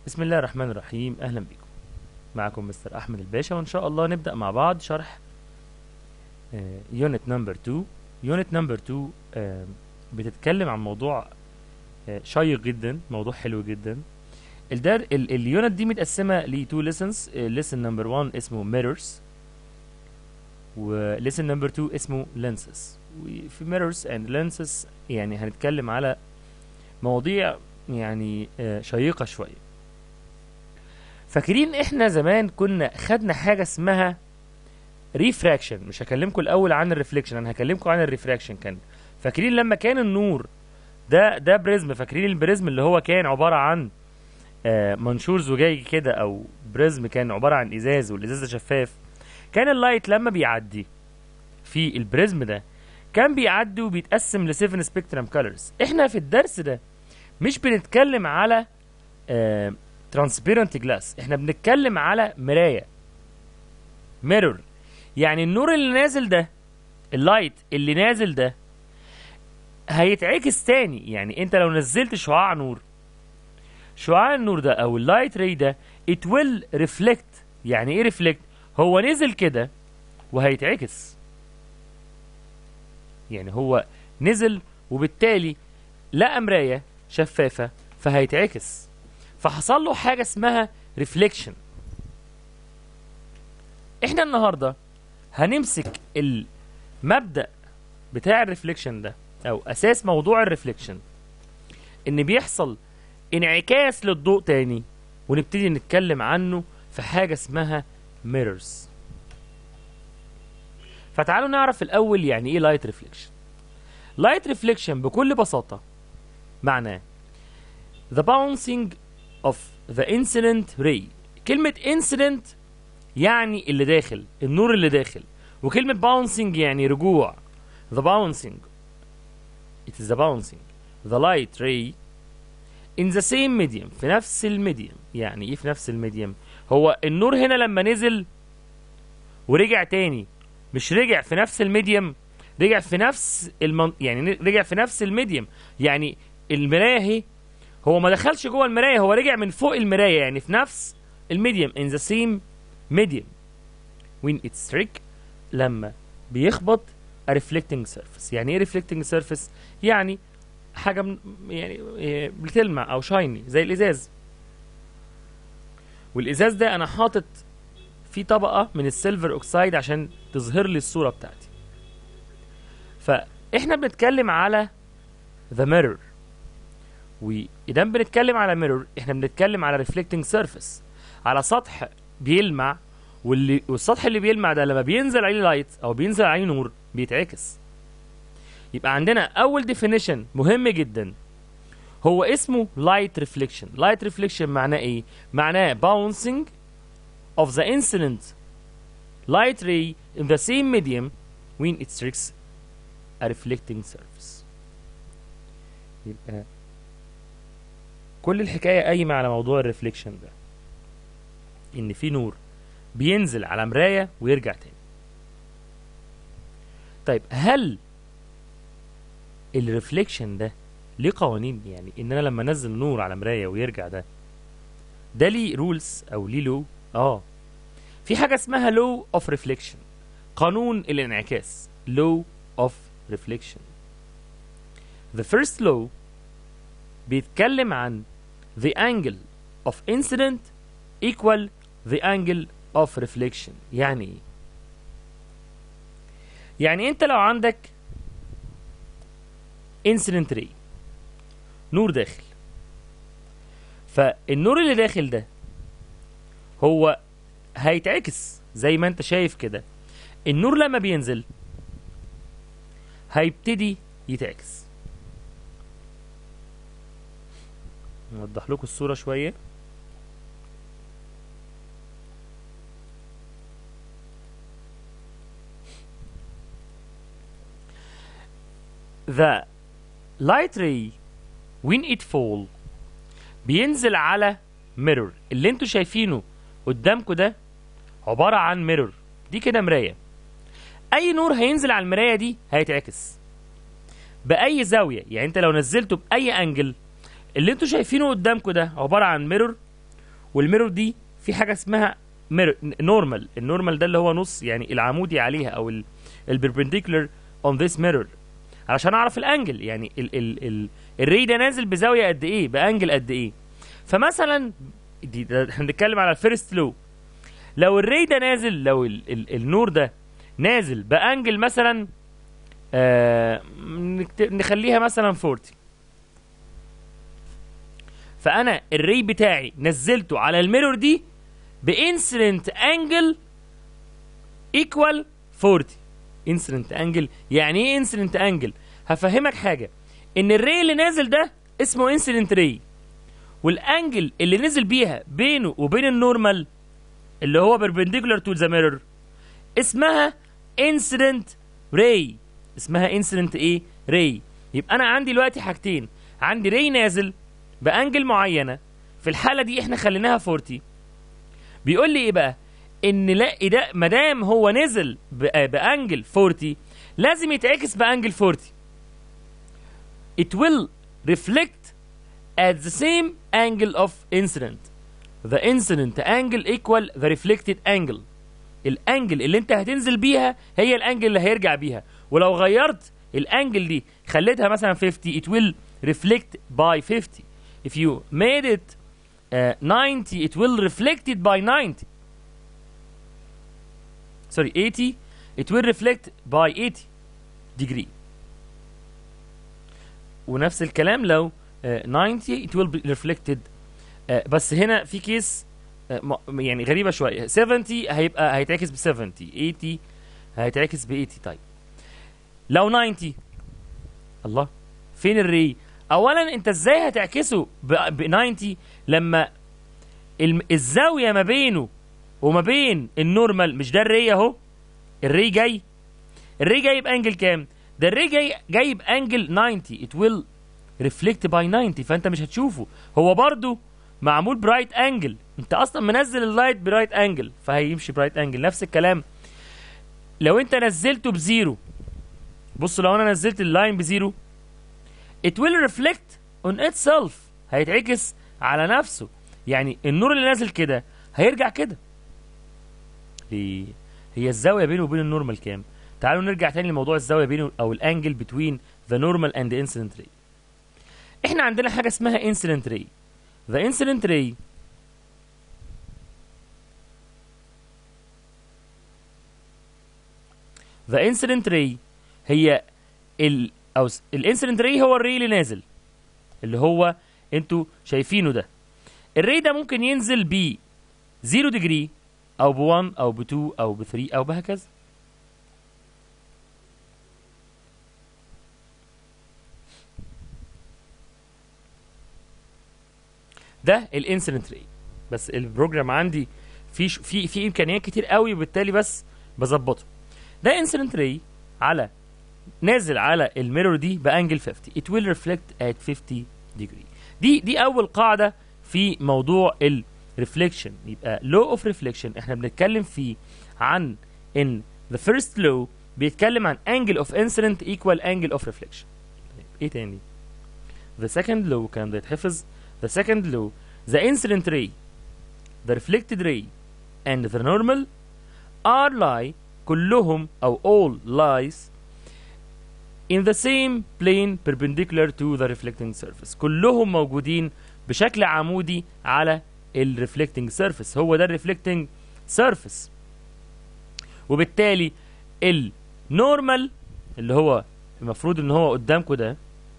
بسم الله الرحمن الرحيم اهلا بكم معكم مستر احمد الباشا وان شاء الله نبدا مع بعض شرح يونت نمبر 2 يونت نمبر 2 آه، بتتكلم عن موضوع آه، شيق جدا موضوع حلو جدا الدار ال- اليونت دي متقسمه لتو ليسنز ليسن نمبر 1 اسمه ميرورز وليسن نمبر 2 اسمه لينسز وفي ميرورز اند لينسز يعني هنتكلم على مواضيع يعني آه، شيقه شويه فاكرين احنا زمان كنا خدنا حاجه اسمها ريفراكشن مش هكلمكم الاول عن الريفليكشن انا هكلمكم عن الريفراكشن كان فاكرين لما كان النور ده ده بريزم فاكرين البريزم اللي هو كان عباره عن آه، منشور زجاجي كده او بريزم كان عباره عن ازاز والازاز ده شفاف كان اللايت لما بيعدي في البريزم ده كان بيعدي وبيتقسم ل 7 سبيكترم كولرز احنا في الدرس ده مش بنتكلم على ترانسبيرنت جلاس احنا بنتكلم على مرايه ميرور يعني النور اللي نازل ده اللايت اللي نازل ده هيتعكس تاني يعني انت لو نزلت شعاع نور شعاع النور ده او اللايت راي ده it will reflect يعني ايه reflect هو نزل كده وهيتعكس يعني هو نزل وبالتالي لقى مرايه شفافه فهيتعكس فحصل له حاجه اسمها ريفليكشن احنا النهارده هنمسك المبدا بتاع الريفليكشن ده او اساس موضوع الريفليكشن ان بيحصل انعكاس للضوء تاني ونبتدي نتكلم عنه في حاجه اسمها ميرورز فتعالوا نعرف الاول يعني ايه لايت ريفليكشن لايت ريفليكشن بكل بساطه معناه the bouncing of the incident ray كلمة incident يعني اللي داخل النور اللي داخل وكلمة bouncing يعني رجوع the bouncing it is the bouncing the light ray in the same medium في نفس الميديم يعني ايه في نفس الميديم هو النور هنا لما نزل ورجع تاني مش رجع في نفس الميديم رجع في نفس المن... يعني رجع في نفس الميديم يعني المرايه اهي هو ما دخلش جوه المرايه هو رجع من فوق المرايه يعني في نفس الميديم in the same medium when it strike لما بيخبط a reflecting surface يعني ايه reflecting surface يعني حاجه من يعني إيه بتلمع او شايني زي الازاز والازاز ده انا حاطط فيه طبقه من السيلفر اوكسايد عشان تظهر لي الصوره بتاعتي فاحنا بنتكلم على the mirror واذا بنتكلم على ميرور احنا بنتكلم على ريفلكتنج سيرفيس على سطح بيلمع واللي والسطح اللي بيلمع ده لما بينزل عليه لايت او بينزل عليه نور بيتعكس يبقى عندنا اول ديفينيشن مهم جدا هو اسمه لايت ريفليكشن لايت ريفليكشن معناه ايه معناه bouncing of the incident light ray in the same medium when it strikes a reflecting surface يبقى كل الحكايه قايمه على موضوع الريفليكشن ده ان في نور بينزل على مرايه ويرجع تاني طيب هل الريفليكشن ده ليه قوانين يعني ان انا لما انزل نور على مرايه ويرجع ده ده ليه رولز او ليه لو اه في حاجه اسمها لو اوف ريفليكشن قانون الانعكاس لو اوف ريفليكشن the first law بيتكلم عن the angle of incident equal the angle of reflection يعني ايه يعني انت لو عندك incident ray نور داخل فالنور اللي داخل ده هو هيتعكس زي ما انت شايف كده النور لما بينزل هيبتدي يتعكس نوضح لكم الصورة شوية The light ray when it fall بينزل على mirror اللي انتوا شايفينه قدامكم ده عبارة عن ميرور دي كده مراية أي نور هينزل على المراية دي هيتعكس بأي زاوية يعني أنت لو نزلته بأي أنجل اللي أنتوا شايفينه قدامكم ده عبارة عن ميرور والميرور دي في حاجه اسمها نورمال النورمال ده اللي هو نص يعني العمودي عليها او البربنديكولار اون ذيس ميرور علشان اعرف الانجل يعني ال ال ال الري ده نازل بزاويه قد ايه بانجل قد ايه فمثلا دي ده احنا بنتكلم على الفيرست لو لو الري ده نازل لو ال ال النور ده نازل بانجل مثلا آه نكت- نخليها مثلا 40 فانا الري بتاعي نزلته على الميرور دي بانسلنت انجل ايكوال 40 انسلنت انجل يعني ايه انسلنت انجل هفهمك حاجه ان الري اللي نازل ده اسمه انسلنت ري والانجل اللي نزل بيها بينه وبين النورمال اللي هو perpendicular to the mirror اسمها incident ray اسمها incident ايه ray يبقى انا عندي دلوقتي حاجتين عندي ري نازل بانجل معينه في الحاله دي احنا خليناها 40 بيقول لي ايه بقى ان لا ده ما دام هو نزل ب- بانجل 40 لازم يتعكس بانجل 40 it will reflect at the same angle of incident the incident angle equal the reflected angle الانجل اللي انت هتنزل بيها هي الانجل اللي هيرجع بيها ولو غيرت الانجل دي خليتها مثلا 50 it will reflect by 50 if you made it uh, 90 it will reflect it by 90 sorry 80 it will reflect by 80 degree ونفس الكلام لو uh, 90 it will be reflected uh, بس هنا في كيس uh, م- يعني غريبة شوية 70 هيبقى هيتعكس ب 70 80 هيتعكس ب 80 طيب لو 90 الله فين الري اولا انت ازاي هتعكسه ب ب 90 لما الم- الزاويه ما بينه وما بين النورمال مش ده الري اهو الري جاي الري جاي بانجل كام ده الري جاي جاي بانجل 90 it will reflect by 90 فانت مش هتشوفه هو برضو معمول برايت انجل انت اصلا منزل اللايت برايت انجل فهيمشي برايت انجل نفس الكلام لو انت نزلته بزيرو بص لو انا نزلت اللاين بزيرو it will reflect on itself هيتعكس على نفسه يعني النور اللي نازل كده هيرجع كده ليه هي الزاويه بينه وبين النورمال كام تعالوا نرجع تاني لموضوع الزاويه بينه او الانجل between the normal and the incident ray احنا عندنا حاجه اسمها incident ray the incident ray the incident ray هي ال او الانسيدنت ري هو الري اللي نازل اللي هو انتوا شايفينه ده الري ده ممكن ينزل ب 0 ديجري او ب 1 او ب 2 او ب 3 او بهكذا ده الانسيدنت ري بس البروجرام عندي في ش- في في امكانيات كتير قوي وبالتالي بس بظبطه ده انسيدنت ري على نازل على الميرور دي بانجل 50 it will reflect at 50 degree دي دي اول قاعده في موضوع الريفليكشن يبقى law of reflection احنا بنتكلم فيه عن ان the first law بيتكلم عن angle of incident equal angle of reflection طيب، ايه تاني the second law كان ده يتحفظ the second law the incident ray the reflected ray and the normal are lie كلهم او all lies in the same plane perpendicular to the reflecting surface كلهم موجودين بشكل عمودي على ال reflecting surface هو ده ال reflecting surface وبالتالي النورمال اللي هو المفروض ان هو قدامكم ده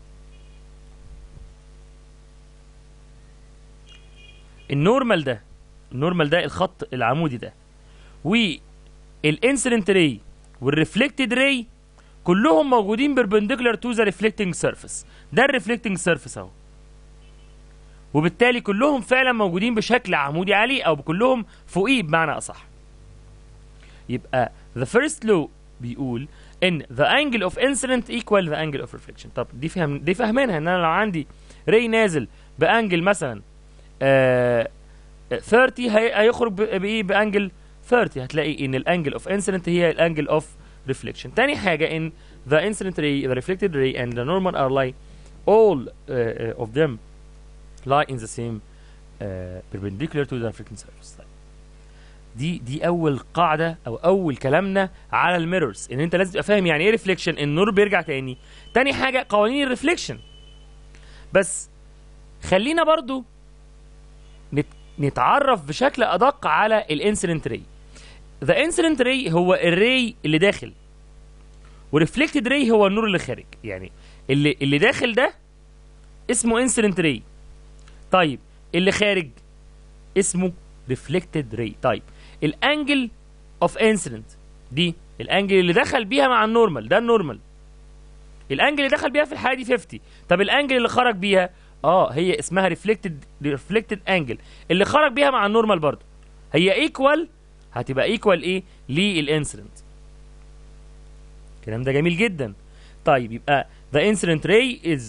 النورمال ده النورمال ده الخط العمودي ده والانسيدنت راي والريفلكتد راي كلهم موجودين perpendicular to the reflecting surface ده الريفلكتنج سيرفيس اهو وبالتالي كلهم فعلا موجودين بشكل عمودي عليه او كلهم فوقيه بمعنى اصح يبقى the first law بيقول ان the angle of incident equal the angle of reflection طب دي فهم دي فاهمينها ان انا لو عندي ري نازل بانجل مثلا آه 30 هي- هيخرج ب- بايه بانجل 30 هتلاقي ان الانجل اوف انسيدنت هي الانجل اوف reflection تاني حاجة in the incident ray the reflected ray and the normal are lie all uh, uh, of them lie in the same uh, perpendicular to the reflecting surface طيب. دي دي اول قاعده او اول كلامنا على الميرورز ان انت لازم تبقى فاهم يعني ايه ريفليكشن النور بيرجع تاني تاني حاجه قوانين الريفليكشن بس خلينا برضو نت نتعرف بشكل ادق على الانسيدنت ري ذا انسيدنت ري هو الري اللي داخل وريفلكتد ري هو النور اللي خارج يعني اللي اللي داخل ده اسمه انسيدنت ري طيب اللي خارج اسمه ريفلكتد ري طيب الانجل اوف انسيدنت دي الانجل اللي دخل بيها مع النورمال ده النورمال الانجل اللي دخل بيها في الحاله دي 50 طب الانجل اللي خرج بيها اه هي اسمها ريفلكتد ريفلكتد انجل اللي خرج بيها مع النورمال برضو هي ايكوال هتبقى ايكوال ايه للانسيدنت الكلام ده جميل جدا طيب يبقى the incident ray is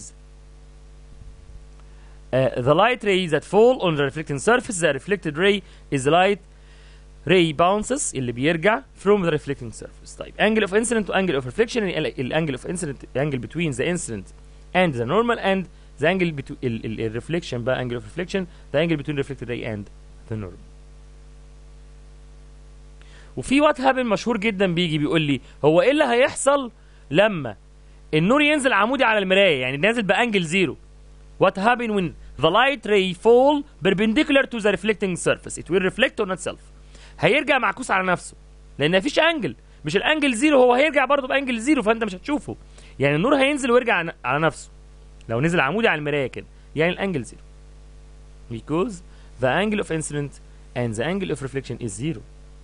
uh, the light rays that fall on the reflecting surface the reflected ray is the light ray bounces اللي بيرجع from the reflecting surface طيب angle of incident to angle of reflection ال angle of incident angle between the incident and the normal and the angle between ال ال ال reflection بقى angle of reflection the angle between the reflected ray and the normal وفي وات هابن مشهور جدا بيجي بيقول لي هو ايه اللي هيحصل لما النور ينزل عمودي على المرايه يعني نازل بانجل زيرو what happen when the light ray fall perpendicular to the reflecting surface it will reflect on itself هيرجع معكوس على نفسه لان مفيش انجل مش الانجل زيرو هو هيرجع برضه بانجل زيرو فانت مش هتشوفه يعني النور هينزل ويرجع عن- على نفسه لو نزل عمودي على المرايه كده يعني الانجل زيرو because the angle of incident and the angle of reflection is zero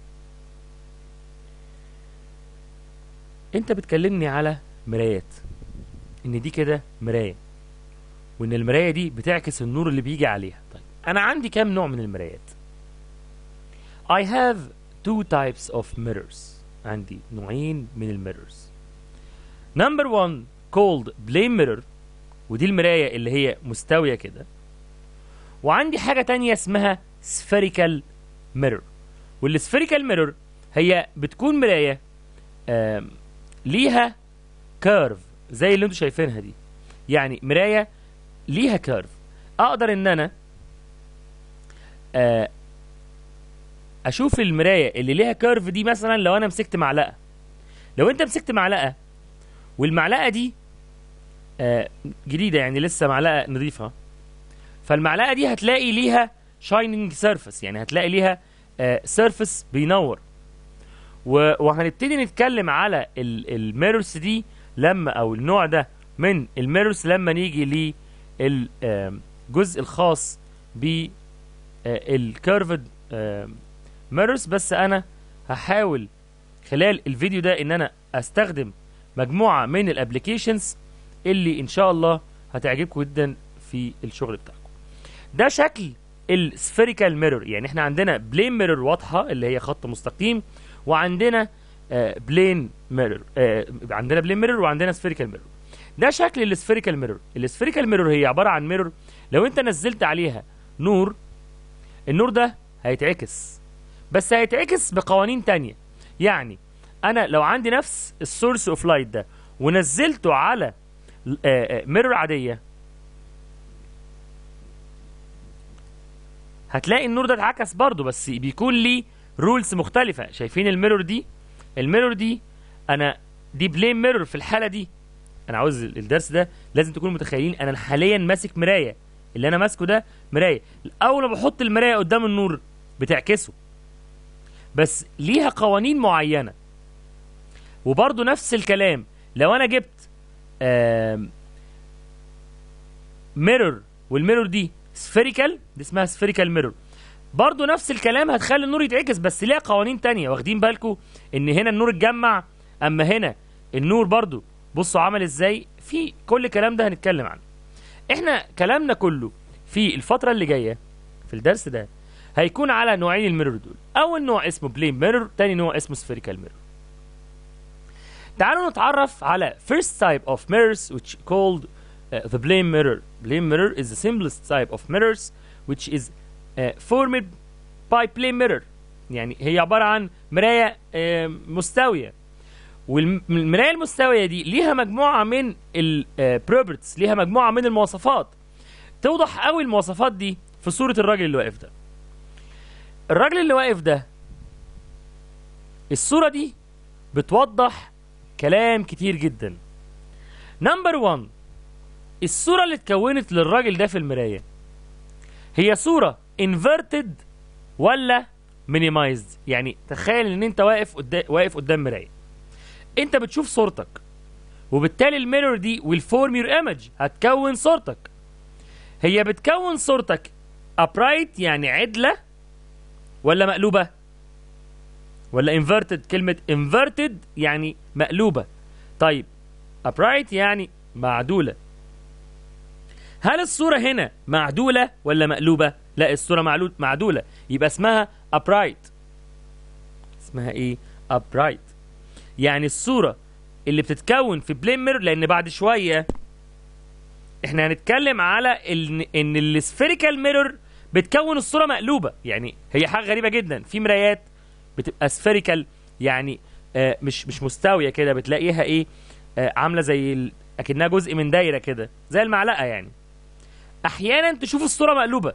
انت بتكلمني على مرايات ان دي كده مرايه وان المرايه دي بتعكس النور اللي بيجي عليها طيب انا عندي كام نوع من المرايات I have two types of mirrors عندي نوعين من الميرورز number one called plane mirror ودي المراية اللي هي مستوية كده وعندي حاجة تانية اسمها spherical mirror والسpherical mirror هي بتكون مراية آم، ليها كيرف زي اللي انتوا شايفينها دي يعني مراية ليها كيرف اقدر ان انا آه، اشوف المرايه اللي ليها كيرف دي مثلا لو انا مسكت معلقه لو انت مسكت معلقه والمعلقه دي آه، جديده يعني لسه معلقه نظيفه فالمعلقه دي هتلاقي ليها شايننج سيرفيس يعني هتلاقي ليها سيرفيس بينور و- وهنبتدي نتكلم على الميرورز دي لما او النوع ده من الميرورز لما نيجي للجزء الخاص بالكيرفد ميرورز بس انا هحاول خلال الفيديو ده ان انا استخدم مجموعه من الابلكيشنز اللي ان شاء الله هتعجبكم جدا في الشغل بتاعكم ده شكل السفيريكال ميرور يعني احنا عندنا بلين ميرور واضحه اللي هي خط مستقيم وعندنا بلين ميرور عندنا بلين ميرور وعندنا سفيريكال ميرور ده شكل السفيريكال ميرور السفيريكال ميرور هي عباره عن ميرور لو انت نزلت عليها نور النور ده هيتعكس بس هيتعكس بقوانين تانية يعني انا لو عندي نفس السورس اوف لايت ده ونزلته على ميرور عاديه هتلاقي النور ده اتعكس برضه بس بيكون ليه رولز مختلفه شايفين الميرور دي الميرور دي انا دي بلين ميرور في الحاله دي انا عاوز الدرس ده لازم تكونوا متخيلين انا حاليا ماسك مرايه اللي انا ماسكه ده مرايه اول ما بحط المرايه قدام النور بتعكسه بس ليها قوانين معينه وبرضه نفس الكلام لو انا جبت ميرور والميرور دي سفيريكال دي اسمها سفيريكال ميرور برضه نفس الكلام هتخلي النور يتعكس بس ليها قوانين تانية واخدين بالكم ان هنا النور اتجمع اما هنا النور برضه بصوا عمل ازاي في كل الكلام ده هنتكلم عنه احنا كلامنا كله في الفترة اللي جاية في الدرس ده هيكون على نوعين الميرور دول اول نوع اسمه بلين ميرور تاني نوع اسمه سفيريكال ميرور تعالوا نتعرف على first type of mirrors which called uh, the plane mirror plane mirror is the simplest type of mirrors which is uh, formed by plane mirror يعني هي عبارة عن مراية uh, مستوية والمراية المستوية دي ليها مجموعة من البروبرتس ليها مجموعة من المواصفات توضح قوي المواصفات دي في صورة الراجل اللي واقف ده الراجل اللي واقف ده الصورة دي بتوضح كلام كتير جدا نمبر 1 الصورة اللي اتكونت للراجل ده في المراية هي صورة inverted ولا minimized يعني تخيل ان انت واقف قدام واقف قدام مراية انت بتشوف صورتك وبالتالي الميرور دي والفورم يور ايمج هتكون صورتك هي بتكون صورتك upright يعني عدلة ولا مقلوبة ولا inverted كلمة inverted يعني مقلوبة طيب upright يعني معدولة هل الصورة هنا معدولة ولا مقلوبة؟ لا الصورة معلو- معدولة يبقى اسمها upright اسمها ايه؟ upright يعني الصورة اللي بتتكون في بلين ميرور لأن بعد شوية احنا هنتكلم على ان ان السفيريكال ميرور بتكون الصورة مقلوبة يعني هي حاجة غريبة جدا في مرايات بتبقى سفيريكال يعني آه مش مش مستوية كده بتلاقيها ايه آه عاملة زي ال- اكنها جزء من دايرة كده زي المعلقة يعني احيانا تشوف الصوره مقلوبه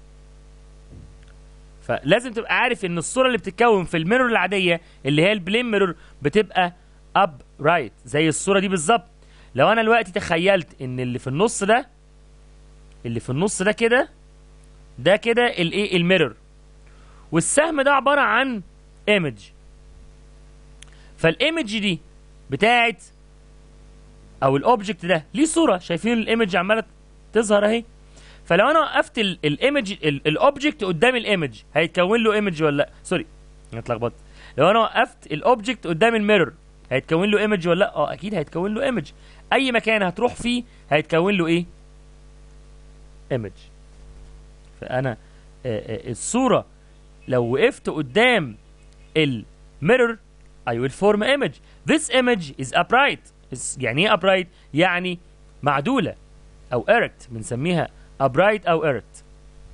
فلازم تبقى عارف ان الصوره اللي بتتكون في الميرور العاديه اللي هي البلين ميرور بتبقى اب رايت زي الصوره دي بالظبط لو انا دلوقتي تخيلت ان اللي في النص ده اللي في النص ده كده ده كده الايه الميرور والسهم ده عباره عن ايمج فالايمج دي بتاعت او الاوبجكت ده ليه صوره شايفين الايمج عماله تظهر اهي فلو انا وقفت الايمج الاوبجكت قدام الايمج هيتكون له ايمج ولا لا سوري انا اتلخبطت لو انا وقفت الاوبجكت قدام الميرور هيتكون له ايمج ولا لا اه اكيد هيتكون له ايمج اي مكان هتروح فيه هيتكون له ايه ايمج فانا آه، آه، الصوره لو وقفت قدام الميرور I will form image this image is upright is- يعني ايه upright يعني معدوله او erect بنسميها upright او erect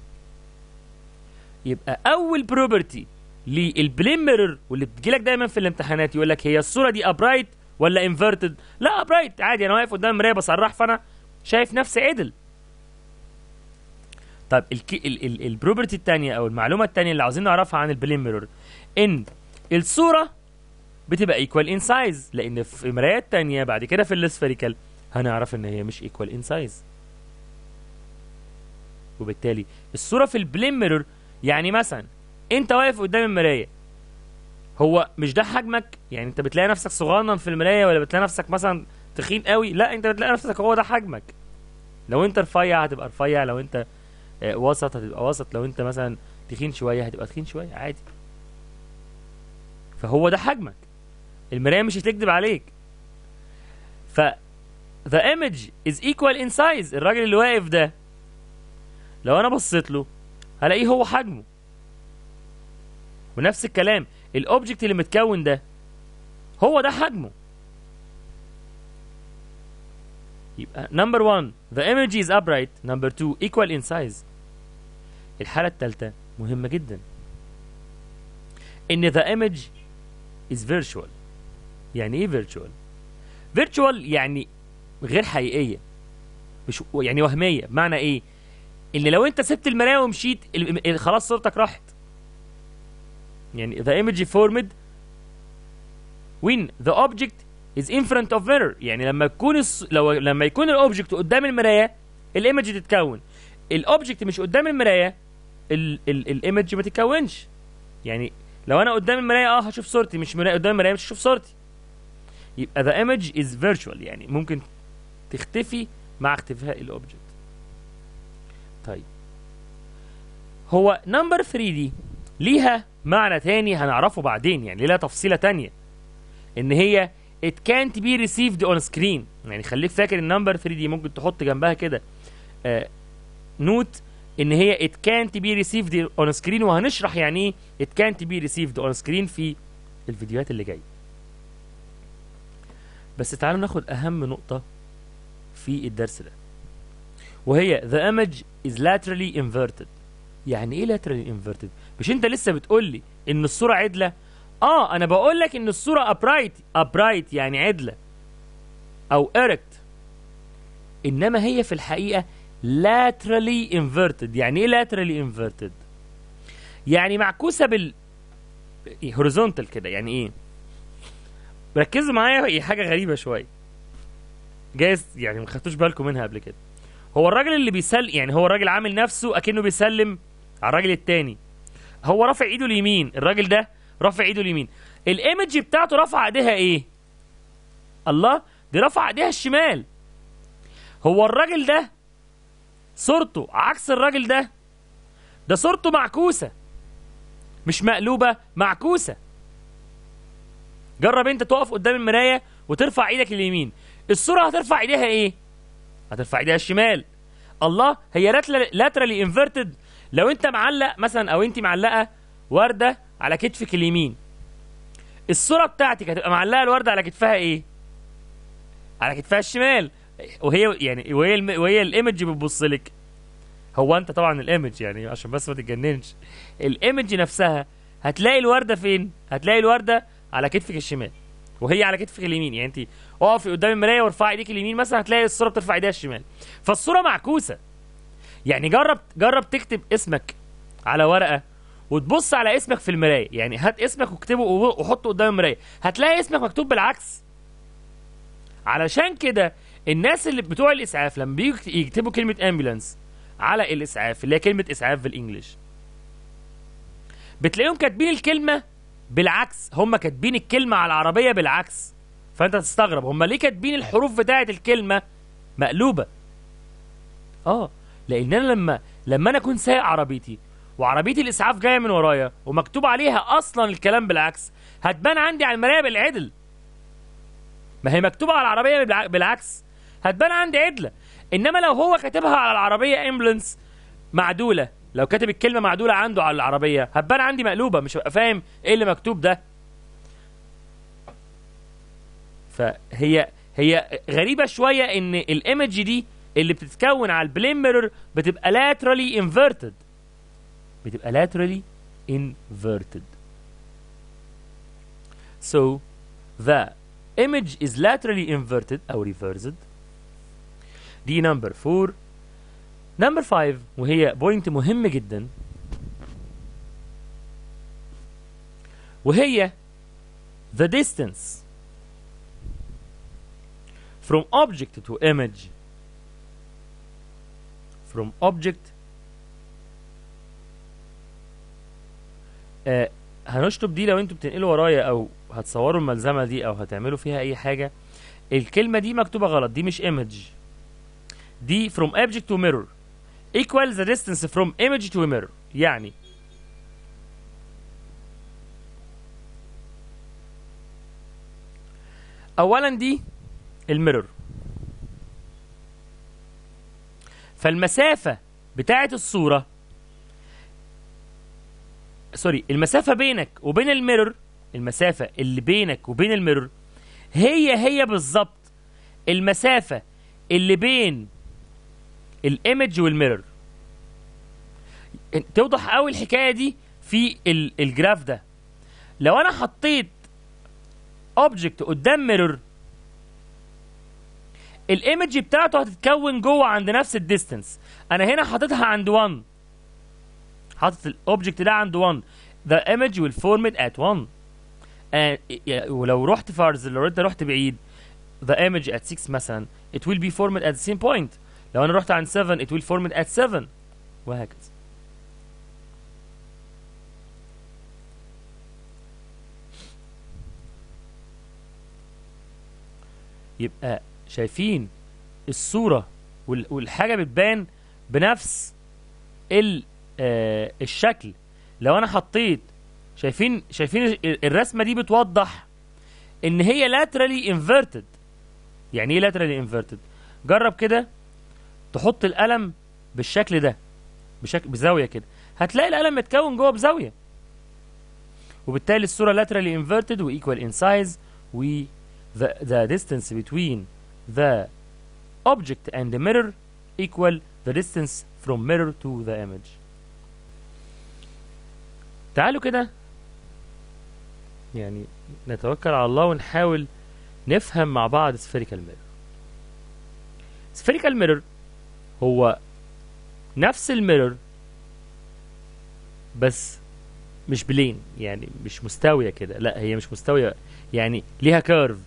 يبقى اول بروبرتي للبلين ميرور واللي بتجيلك دايما في الامتحانات يقول لك هي الصوره دي upright ولا inverted لا upright عادي انا واقف قدام المرايه بصرح فانا شايف نفسي عدل طيب البروبرتي الثانيه او المعلومه الثانيه اللي عاوزين نعرفها عن البلين ميرور ان الصوره بتبقى ايكوال ان سايز لان في مرايات تانية بعد كده في السفيريكال هنعرف ان هي مش ايكوال ان سايز وبالتالي الصوره في البلين ميرور يعني مثلا انت واقف قدام المرايه هو مش ده حجمك يعني انت بتلاقي نفسك صغنن في المرايه ولا بتلاقي نفسك مثلا تخين قوي لا انت بتلاقي نفسك هو ده حجمك لو انت رفيع هتبقى رفيع لو انت آه، وسط هتبقى وسط لو انت مثلا تخين شويه هتبقى تخين شويه عادي فهو ده حجمك المرايه مش هتكذب عليك ف the image is equal in size الراجل اللي واقف ده لو انا بصيت له هلاقيه هو حجمه ونفس الكلام الاوبجكت اللي متكون ده هو ده حجمه يبقى number one the image is upright number two equal in size الحالة الثالثة مهمة جدا ان the image is virtual يعني ايه virtual virtual يعني غير حقيقية مش يعني وهمية بمعنى ايه ان لو انت سبت المراية ومشيت ال- ال- خلاص صورتك راحت يعني the image formed when the object is in front of mirror يعني لما يكون الص... لو لما يكون الاوبجكت قدام المرايه الايمج تتكون الاوبجكت مش قدام المرايه ال... ال... الايمج ما تتكونش يعني لو انا قدام المرايه اه هشوف صورتي مش مراية قدام المرايه مش هشوف صورتي يبقى the image is virtual يعني ممكن تختفي مع اختفاء الاوبجكت طيب هو نمبر 3 دي ليها معنى تاني هنعرفه بعدين يعني ليها تفصيلة تانية ان هي it can't be received on screen يعني خليك فاكر النمبر 3 دي ممكن تحط جنبها كده آه نوت ان هي it can't be received on screen وهنشرح يعني ايه it can't be received on screen في الفيديوهات اللي جايه بس تعالوا ناخد اهم نقطة في الدرس ده وهي the image is laterally inverted يعني ايه laterally inverted مش انت لسه بتقول لي ان الصورة عدلة اه انا بقول لك ان الصورة upright upright يعني عدلة او erect انما هي في الحقيقة laterally inverted يعني ايه laterally inverted يعني معكوسه بال horizontal كده يعني ايه ركزوا معايا هي حاجه غريبه شويه جايز يعني ما خدتوش بالكم منها قبل كده هو الراجل اللي بيسل يعني هو الراجل عامل نفسه اكنه بيسلم على الراجل التاني هو رافع ايده اليمين الراجل ده رافع ايده اليمين الايمج بتاعته رافع ايديها ايه الله دي رافع ايديها الشمال هو الراجل ده صورته عكس الراجل ده ده صورته معكوسه مش مقلوبه معكوسه جرب انت تقف قدام المرايه وترفع ايدك اليمين الصوره هترفع ايديها ايه هترفع ايديها الشمال الله هي لاترالي انفيرتد لو انت معلق مثلا او انت معلقه ورده على كتفك اليمين الصوره بتاعتك هتبقى معلقه الورده على كتفها ايه على كتفها الشمال وهي يعني وهي الم... وهي الايمج بتبص لك هو انت طبعا الايمج يعني عشان بس ما تتجننش الايمج نفسها هتلاقي الورده فين هتلاقي الورده على كتفك الشمال وهي على كتفك اليمين يعني انت اقفي قدام المرايه وارفعي ايديك اليمين مثلا هتلاقي الصوره بترفع ايديها الشمال فالصوره معكوسه يعني جرب جرب تكتب اسمك على ورقه وتبص على اسمك في المرايه يعني هات اسمك واكتبه وحطه قدام المرايه هتلاقي اسمك مكتوب بالعكس علشان كده الناس اللي بتوع الاسعاف لما بيجوا يكتبوا كلمه امبولانس على الاسعاف اللي هي كلمه اسعاف بالانجلش بتلاقيهم كاتبين الكلمه بالعكس هم كاتبين الكلمه على العربيه بالعكس فانت تستغرب هم ليه كاتبين الحروف بتاعه الكلمه مقلوبه اه لان انا لما لما انا اكون سايق عربيتي وعربيتي الاسعاف جايه من ورايا ومكتوب عليها اصلا الكلام بالعكس هتبان عندي على المرايه بالعدل ما هي مكتوبه على العربيه بالعكس هتبان عندي عدله انما لو هو كاتبها على العربيه امبلانس معدوله لو كاتب الكلمه معدوله عنده على العربيه هتبان عندي مقلوبه مش هبقى فاهم ايه اللي مكتوب ده فهي هي غريبه شويه ان الايمج دي اللي بتتكون على البلين ميرور بتبقى laterally inverted بتبقى laterally inverted so the image is laterally inverted أو reversed دي number 4 number 5 وهي بوينت مهم جدا وهي the distance from object to image from object آه هنشطب دي لو انتوا بتنقلوا ورايا او هتصوروا الملزمه دي او هتعملوا فيها اي حاجه الكلمه دي مكتوبه غلط دي مش image دي from object to mirror equal the distance from image to mirror يعني اولا دي الميرور فالمسافة بتاعة الصورة سوري المسافة بينك وبين الميرور المسافة اللي بينك وبين الميرور هي هي بالظبط المسافة اللي بين الايمج والميرور توضح قوي الحكاية دي في الجراف ده لو انا حطيت اوبجكت قدام ميرور الايمج بتاعته هتتكون جوه عند نفس الديستنس انا هنا حاططها عند 1 حاطط الاوبجكت ده عند 1 the image will form it at 1 uh, ولو رحت فارز لو انت رحت بعيد the image at 6 مثلا it will be formed at the same point لو انا رحت عند 7 it will form it at 7 وهكذا يبقى شايفين الصورة والحاجة بتبان بنفس ال آه الشكل لو انا حطيت شايفين شايفين الرسمة دي بتوضح ان هي laterally inverted يعني ايه laterally inverted جرب كده تحط القلم بالشكل ده بشكل بزاوية كده هتلاقي القلم متكون جوه بزاوية وبالتالي الصورة laterally inverted و equal in size و the, the distance between the object and the mirror equal the distance from mirror to the image تعالوا كده يعني نتوكل على الله ونحاول نفهم مع بعض spherical mirror spherical mirror هو نفس الميرور بس مش بلين يعني مش مستويه كده لا هي مش مستويه يعني ليها كيرف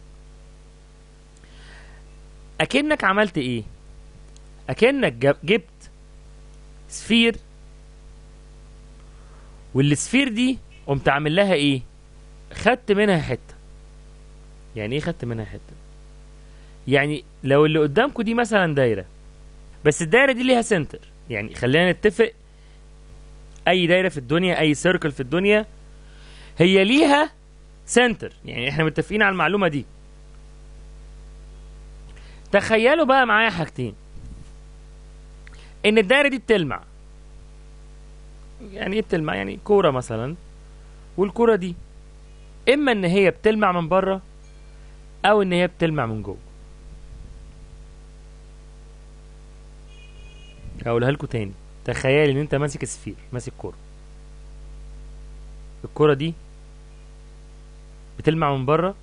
اكنك عملت ايه اكنك جب- جبت سفير والسفير دي قمت عامل لها ايه خدت منها حته يعني ايه خدت منها حته يعني لو اللي قدامكم دي مثلا دايره بس الدايره دي ليها سنتر يعني خلينا نتفق اي دايره في الدنيا اي سيركل في الدنيا هي ليها سنتر يعني احنا متفقين على المعلومه دي تخيلوا بقى معايا حاجتين ان الدايره دي بتلمع يعني ايه بتلمع يعني كوره مثلا والكوره دي اما ان هي بتلمع من بره او ان هي بتلمع من جوه هقولها لكم تاني تخيل ان انت ماسك سفير ماسك كوره الكوره دي بتلمع من بره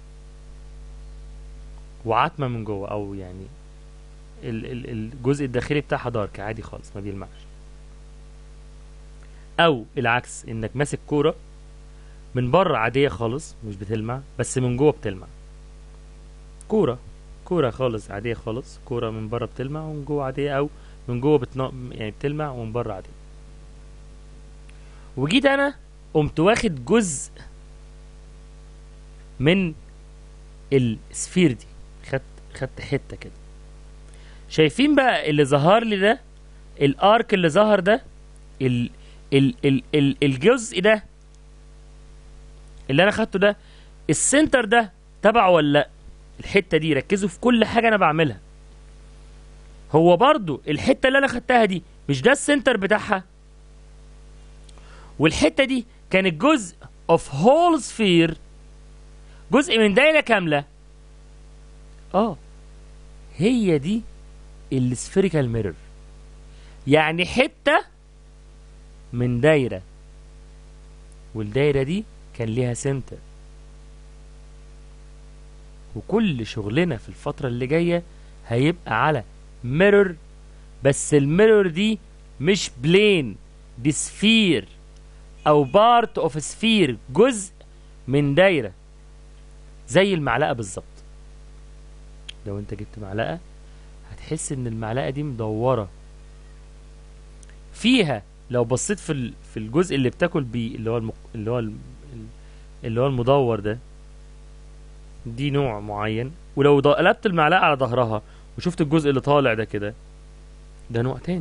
وعتمه من جوه او يعني ال ال الجزء الداخلي بتاعها دارك عادي خالص ما بيلمعش او العكس انك ماسك كوره من بره عاديه خالص مش بتلمع بس من جوه بتلمع كوره كوره خالص عاديه خالص كوره من بره بتلمع ومن جوه عاديه او من جوه بتنا... يعني بتلمع ومن بره عاديه وجيت انا قمت واخد جزء من السفير دي خدت خدت حته كده شايفين بقى اللي ظهر لي ده الارك اللي ظهر ده ال ال ال ال الجزء ده اللي انا خدته ده السنتر ده تبعه ولا لا الحته دي ركزوا في كل حاجه انا بعملها هو برضو الحته اللي انا خدتها دي مش ده السنتر بتاعها والحته دي كانت جزء اوف هول سفير جزء من دايره كامله اه هي دي السفيريكال ميرور يعني حته من دايره والدايره دي كان ليها سنتر وكل شغلنا في الفتره اللي جايه هيبقى على ميرور بس الميرور دي مش بلين دي سفير او بارت اوف سفير جزء من دايره زي المعلقه بالظبط لو انت جبت معلقه هتحس ان المعلقه دي مدوره فيها لو بصيت في ال- في الجزء اللي بتاكل بيه اللي هو المق... اللي هو الم- اللي هو المدور ده دي نوع معين ولو ض- قلبت المعلقه على ظهرها وشفت الجزء اللي طالع ده كده ده نوع تاني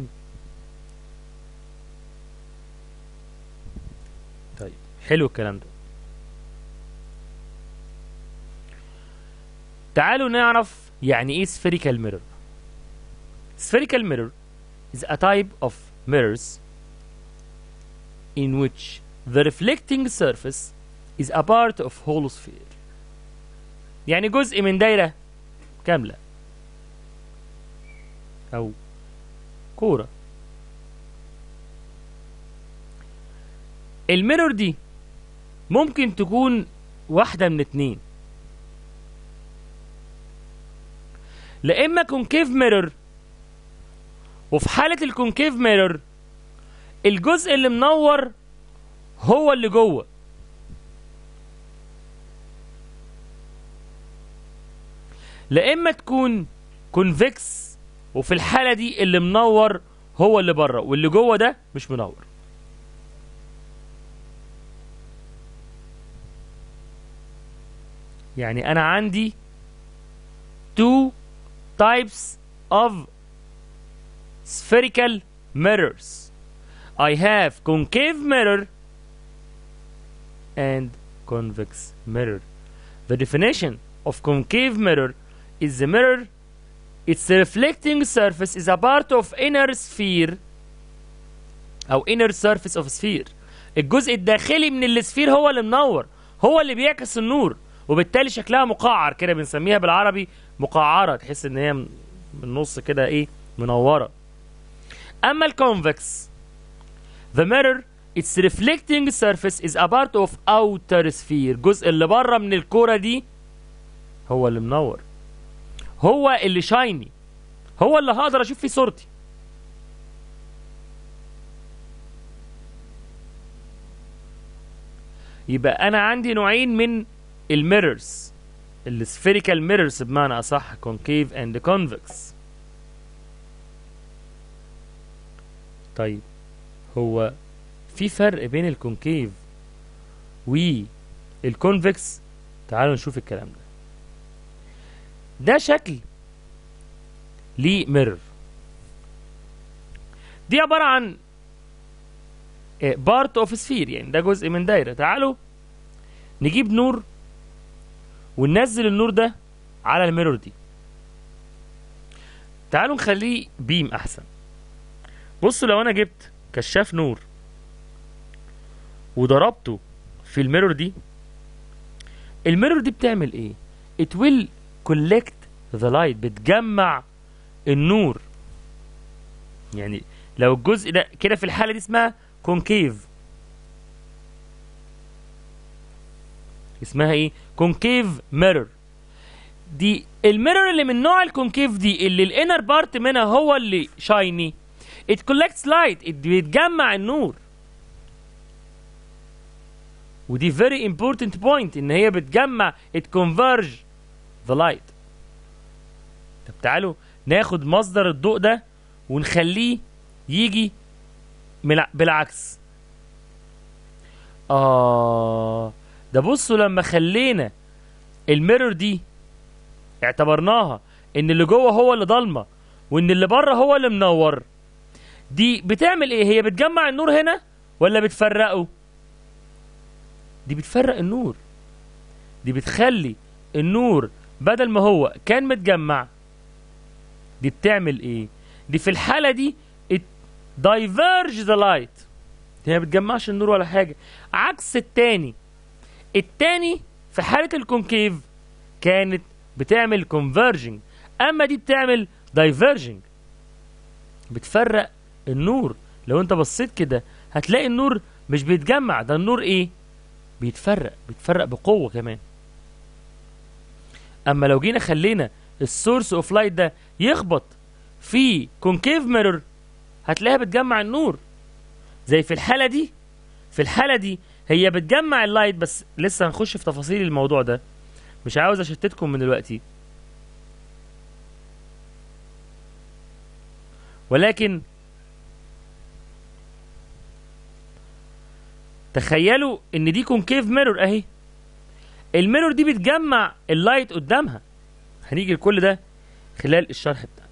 طيب حلو الكلام ده تعالوا نعرف يعني ايه spherical mirror spherical mirror is a type of mirrors in which the reflecting surface is a part of whole sphere يعني جزء من دايرة كاملة أو كورة الميرور دي ممكن تكون واحدة من اتنين لا إما كونكيف ميرور وفي حالة الكونكيف ميرور الجزء اللي منور هو اللي جوه لا اما تكون كونفكس وفي الحاله دي اللي منور هو اللي بره واللي جوه ده مش منور يعني انا عندي two types of spherical mirrors I have concave mirror and convex mirror the definition of concave mirror is the mirror its reflecting surface is a part of inner sphere او inner surface of sphere الجزء الداخلي من السفير هو اللي منور هو اللي بيعكس النور وبالتالي شكلها مقعر كده بنسميها بالعربي مقعرة تحس ان هي من النص كده ايه منورة اما الكونفكس the mirror its reflecting surface is a part of outer sphere الجزء اللي بره من الكورة دي هو اللي منور هو اللي شايني هو اللي هقدر اشوف فيه صورتي يبقى انا عندي نوعين من الميرورز السفيريكال ميرورز بمعنى اصح concave and convex طيب هو في فرق بين الكونكيف والكونفكس تعالوا نشوف الكلام ده ده شكل ليه ميرور دي عبارة عن بارت اوف سفير يعني ده جزء من دايرة تعالوا نجيب نور وننزل النور ده على الميرور دي تعالوا نخليه بيم احسن بصوا لو انا جبت كشاف نور وضربته في الميرور دي الميرور دي بتعمل ايه it will collect the light بتجمع النور يعني لو الجزء ده كده في الحالة دي اسمها كونكيف اسمها ايه كونكيف ميرور دي الميرور اللي من نوع الكونكيف دي اللي الانر بارت منها هو اللي شايني it collects light it بيتجمع النور ودي very important point ان هي بتجمع it converge the light طب تعالوا ناخد مصدر الضوء ده ونخليه يجي ملع- بالعكس آه ده بصوا لما خلينا الميرور دي اعتبرناها ان اللي جوه هو اللي ضلمه وان اللي بره هو اللي منور دي بتعمل ايه هي بتجمع النور هنا ولا بتفرقه دي بتفرق النور دي بتخلي النور بدل ما هو كان متجمع دي بتعمل ايه دي في الحالة دي it diverge the light دي ما بتجمعش النور ولا حاجة عكس التاني التاني في حالة الكونكيف كانت بتعمل converging اما دي بتعمل diverging بتفرق النور لو انت بصيت كده هتلاقي النور مش بيتجمع ده النور ايه بيتفرق بيتفرق بقوة كمان اما لو جينا خلينا السورس اوف لايت ده يخبط في كونكيف ميرور هتلاقيها بتجمع النور زي في الحالة دي في الحالة دي هي بتجمع اللايت بس لسه هنخش في تفاصيل الموضوع ده مش عاوز اشتتكم من دلوقتي ولكن تخيلوا ان دي كونكيف ميرور اهي الميرور دي بتجمع اللايت قدامها هنيجي لكل ده خلال الشرح بتاعنا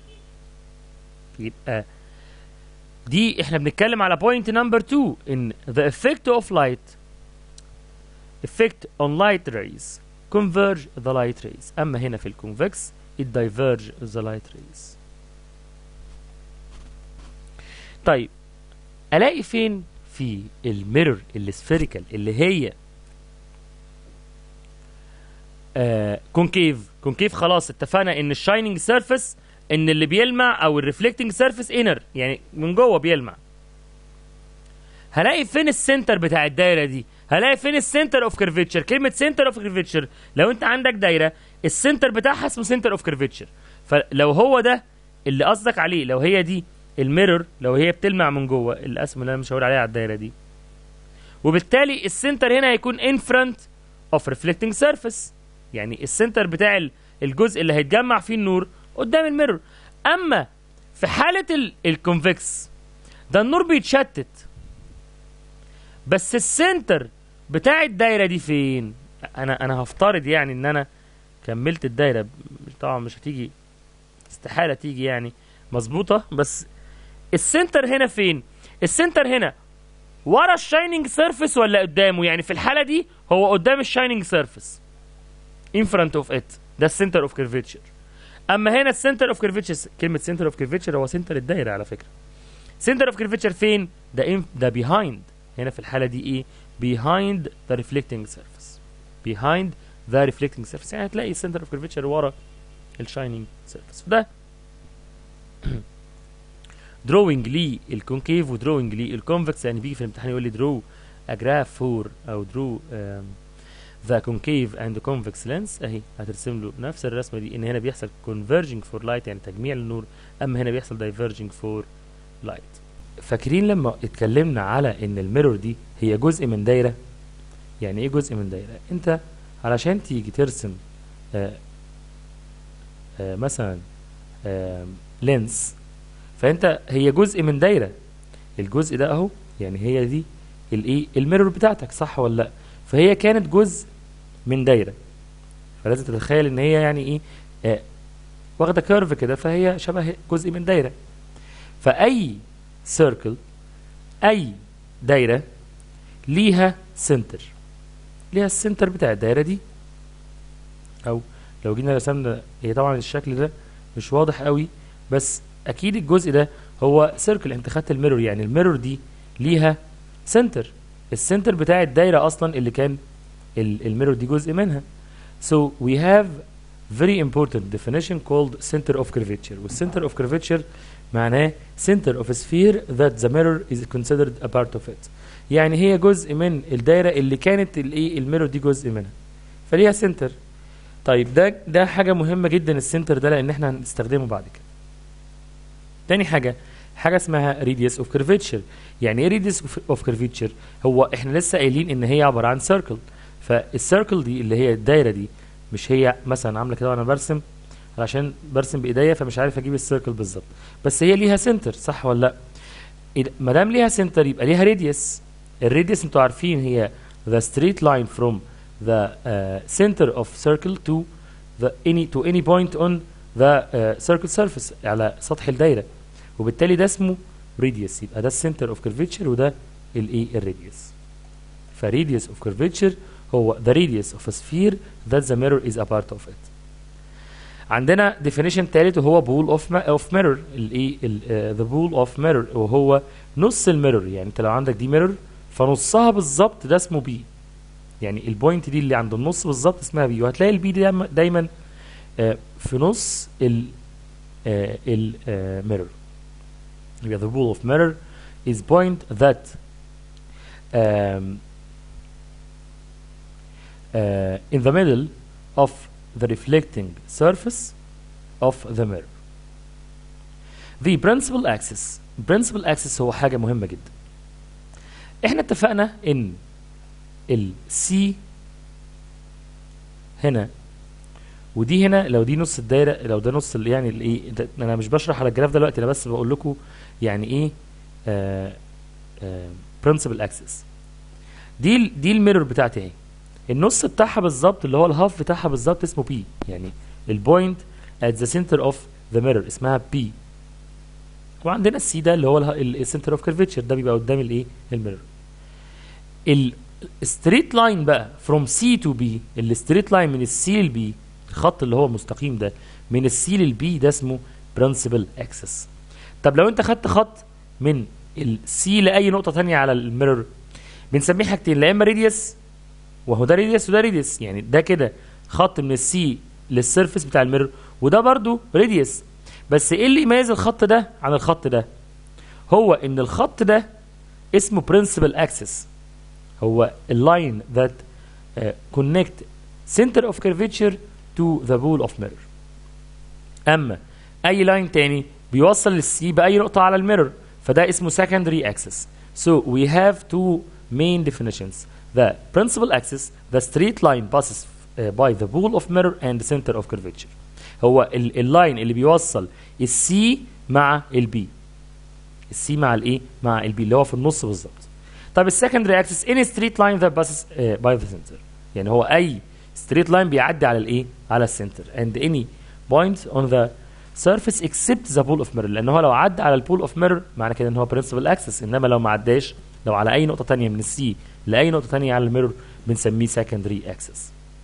يبقى دي احنا بنتكلم على بوينت نمبر 2 ان the effect of light effect on light rays converge the light rays اما هنا في الكونفكس it diverge the light rays طيب الاقي فين في الميرور السفيريكال اللي هي آه كونكيف كونكيف خلاص اتفقنا ان الشايننج سيرفيس ان اللي بيلمع او الريفلكتنج سيرفيس انر يعني من جوه بيلمع هلاقي فين السنتر بتاع الدايره دي هلاقي فين السنتر اوف كيرفيتشر كلمه سنتر اوف كيرفيتشر لو انت عندك دايره السنتر بتاعها اسمه سنتر اوف كيرفيتشر فلو هو ده اللي قصدك عليه لو هي دي الميرور لو هي بتلمع من جوه الاسم اللي انا مش هقول عليها على الدايره دي وبالتالي السنتر هنا هيكون in front of reflecting surface يعني السنتر بتاع ال- الجزء اللي هيتجمع فيه النور قدام الميرور اما في حاله ال- الكونفكس ده النور بيتشتت بس السنتر بتاع الدايره دي فين انا انا هفترض يعني ان انا كملت الدايره مش- طبعا مش هتيجي استحاله تيجي يعني مظبوطه بس السنتر هنا فين السنتر هنا ورا الشايننج سيرفيس ولا قدامه يعني في الحاله دي هو قدام الشايننج سيرفيس in front of it ده السنتر اوف كيرفيتشر اما هنا السنتر اوف كيرفيتشر كلمه سنتر اوف كيرفيتشر هو سنتر الدايره على فكره سنتر اوف كيرفيتشر فين ده in ده behind هنا في الحاله دي ايه behind the reflecting surface behind the reflecting surface يعني هتلاقي السنتر اوف كيرفيتشر ورا الشايننج سيرفيس ده دروينج للكونكيف ودروينج للكونفكس يعني بيجي في الامتحان يقول لي درو a graph for او درو ذا concave and convex lens اهي هترسم له نفس الرسمه دي ان هنا بيحصل converging for light يعني تجميع للنور اما هنا بيحصل diverging for light فاكرين لما اتكلمنا على ان الميرور دي هي جزء من دايره يعني ايه جزء من دايره انت علشان تيجي ترسم آه آه مثلا آه لينس فانت هي جزء من دايره الجزء ده اهو يعني هي دي الايه الميرور بتاعتك صح ولا لا فهي كانت جزء من دايره فلازم تتخيل ان هي يعني ايه آه واخده كيرف كده فهي شبه جزء من دايره فاي سيركل اي دايره ليها سنتر ليها السنتر بتاع الدايره دي او لو جينا رسمنا هي طبعا الشكل ده مش واضح قوي بس اكيد الجزء ده هو سيركل انت خدت الميرور يعني الميرور دي ليها سنتر السنتر بتاع الدايره اصلا اللي كان ال- الميرور دي جزء منها so we have very important definition called center of curvature والcenter of curvature معناه center of a sphere that the mirror is considered a part of it يعني هي جزء من الدايره اللي كانت الايه الميرور دي جزء منها فليها سنتر طيب ده ده حاجه مهمه جدا السنتر ده لان احنا هنستخدمه بعد كده تاني حاجه حاجه اسمها radius of curvature يعني ايه radius of curvature هو احنا لسه قايلين ان هي عباره عن circle فالسيركل دي اللي هي الدايره دي مش هي مثلا عامله كده وانا برسم علشان برسم بايديا فمش عارف اجيب السيركل بالظبط بس هي ليها سنتر صح ولا لا إذا- ما دام ليها سنتر يبقى ليها راديوس الراديوس انتوا عارفين هي the straight line from the uh, center of circle to the any to any point on the uh, circle surface على سطح الدايره وبالتالي ده اسمه radius يبقى ده السنتر اوف curvature وده الايه الراديوس فراديوس اوف curvature هو the radius of a sphere that the mirror is a part of it عندنا definition تالت وهو ball of ma- of mirror الايه ال- آه، the ball of mirror وهو نص الميرور يعني انت لو عندك دي ميرور فنصها بالظبط ده اسمه بي يعني البوينت دي اللي عند النص بالظبط اسمها بي وهتلاقي البي دي دايما, دايما آه، في نص ال الميرور يبقى the ball of mirror is point that um, uh, in the middle of the reflecting surface of the mirror. The principal axis principal axis هو حاجة مهمة جدا. احنا اتفقنا ان ال C هنا ودي هنا لو دي نص الدايرة لو ده نص ال- يعني الايه ده- انا مش بشرح على الجراف دلوقتي انا بس بقول لكم يعني ايه آه آه principal axis. دي ال- دي الميرور بتاعتي اهي. النص بتاعها بالظبط اللي هو الهاف بتاعها بالظبط اسمه بي يعني البوينت at the center of the mirror اسمها بي وعندنا السي ده اللي هو السنتر اوف كيرفيتشر ده بيبقى قدام الايه الميرور الستريت لاين بقى from C to B الستريت لاين من السي للبي الخط اللي هو مستقيم ده من السي للبي ده اسمه برنسبل اكسس طب لو انت خدت خط من السي لاي نقطه تانية على الميرور بنسميه حاجتين لا اما راديوس وهو ده راديوس وده راديوس يعني ده كده خط من السي للسيرفيس بتاع الميرور وده برضو راديوس بس ايه اللي يميز الخط ده عن الخط ده هو ان الخط ده اسمه برنسبل اكسس هو اللاين that uh, connect center of curvature to the pole of mirror اما اي لاين تاني بيوصل للسي باي نقطه على الميرور فده اسمه secondary axis so we have two main definitions the principal axis the straight line passes uh, by the pole of mirror and the center of curvature هو ال- اللاين اللي بيوصل السي مع البي السي مع الايه مع البي اللي هو في النص بالظبط طب السكندري اكسس any straight line that passes uh, by the center يعني هو اي straight line بيعدي على الايه على السنتر and any point on the surface except the pole of mirror لان هو لو عدى على البول اوف mirror معنى كده ان هو principal axis انما لو ما عداش لو على اي نقطه تانية من السي لاي نقطه تانية على الميرور بنسميه secondary axis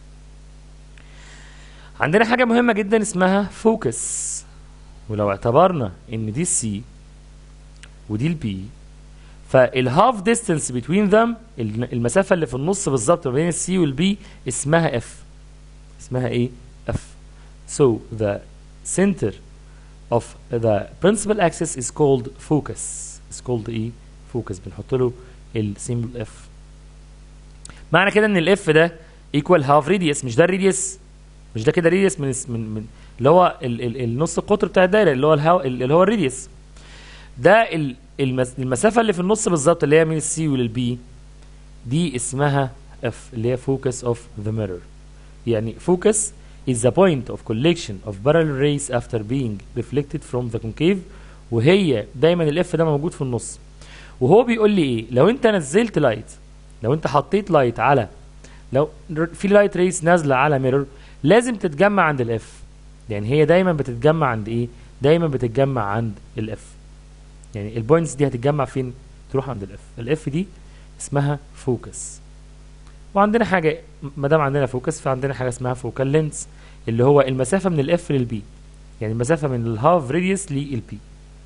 عندنا حاجه مهمه جدا اسمها فوكس ولو اعتبرنا ان دي السي ودي البي فالهاف ديستانس بتوين ذم المسافه اللي في النص بالظبط ما بين السي والبي اسمها اف اسمها ايه اف so the center of the principal axis is called focus is called ايه focus بنحط له السيمبل اف معنى كده ان الاف ده equal half radius مش ده الراديوس مش ده كده راديوس من من من اللي هو ال ال النص القطر بتاع الدايره اللي هو الهو اللي هو الراديوس ده ال المس المسافه اللي في النص بالظبط اللي هي من السي وللبي دي اسمها F اللي هي focus of the mirror يعني focus is the point of collection of parallel rays after being reflected from the concave وهي دايما الاف ده موجود في النص وهو بيقول لي ايه لو انت نزلت لايت لو انت حطيت لايت على لو في لايت ريس نازله على ميرور لازم تتجمع عند الاف يعني هي دايما بتتجمع عند ايه دايما بتتجمع عند الاف يعني البوينتس دي هتتجمع فين تروح عند الاف الاف دي اسمها فوكس وعندنا حاجه ما دام عندنا فوكس فعندنا حاجه اسمها فوكال لينس اللي هو المسافه من الاف للبي يعني المسافه من الهاف راديوس للبي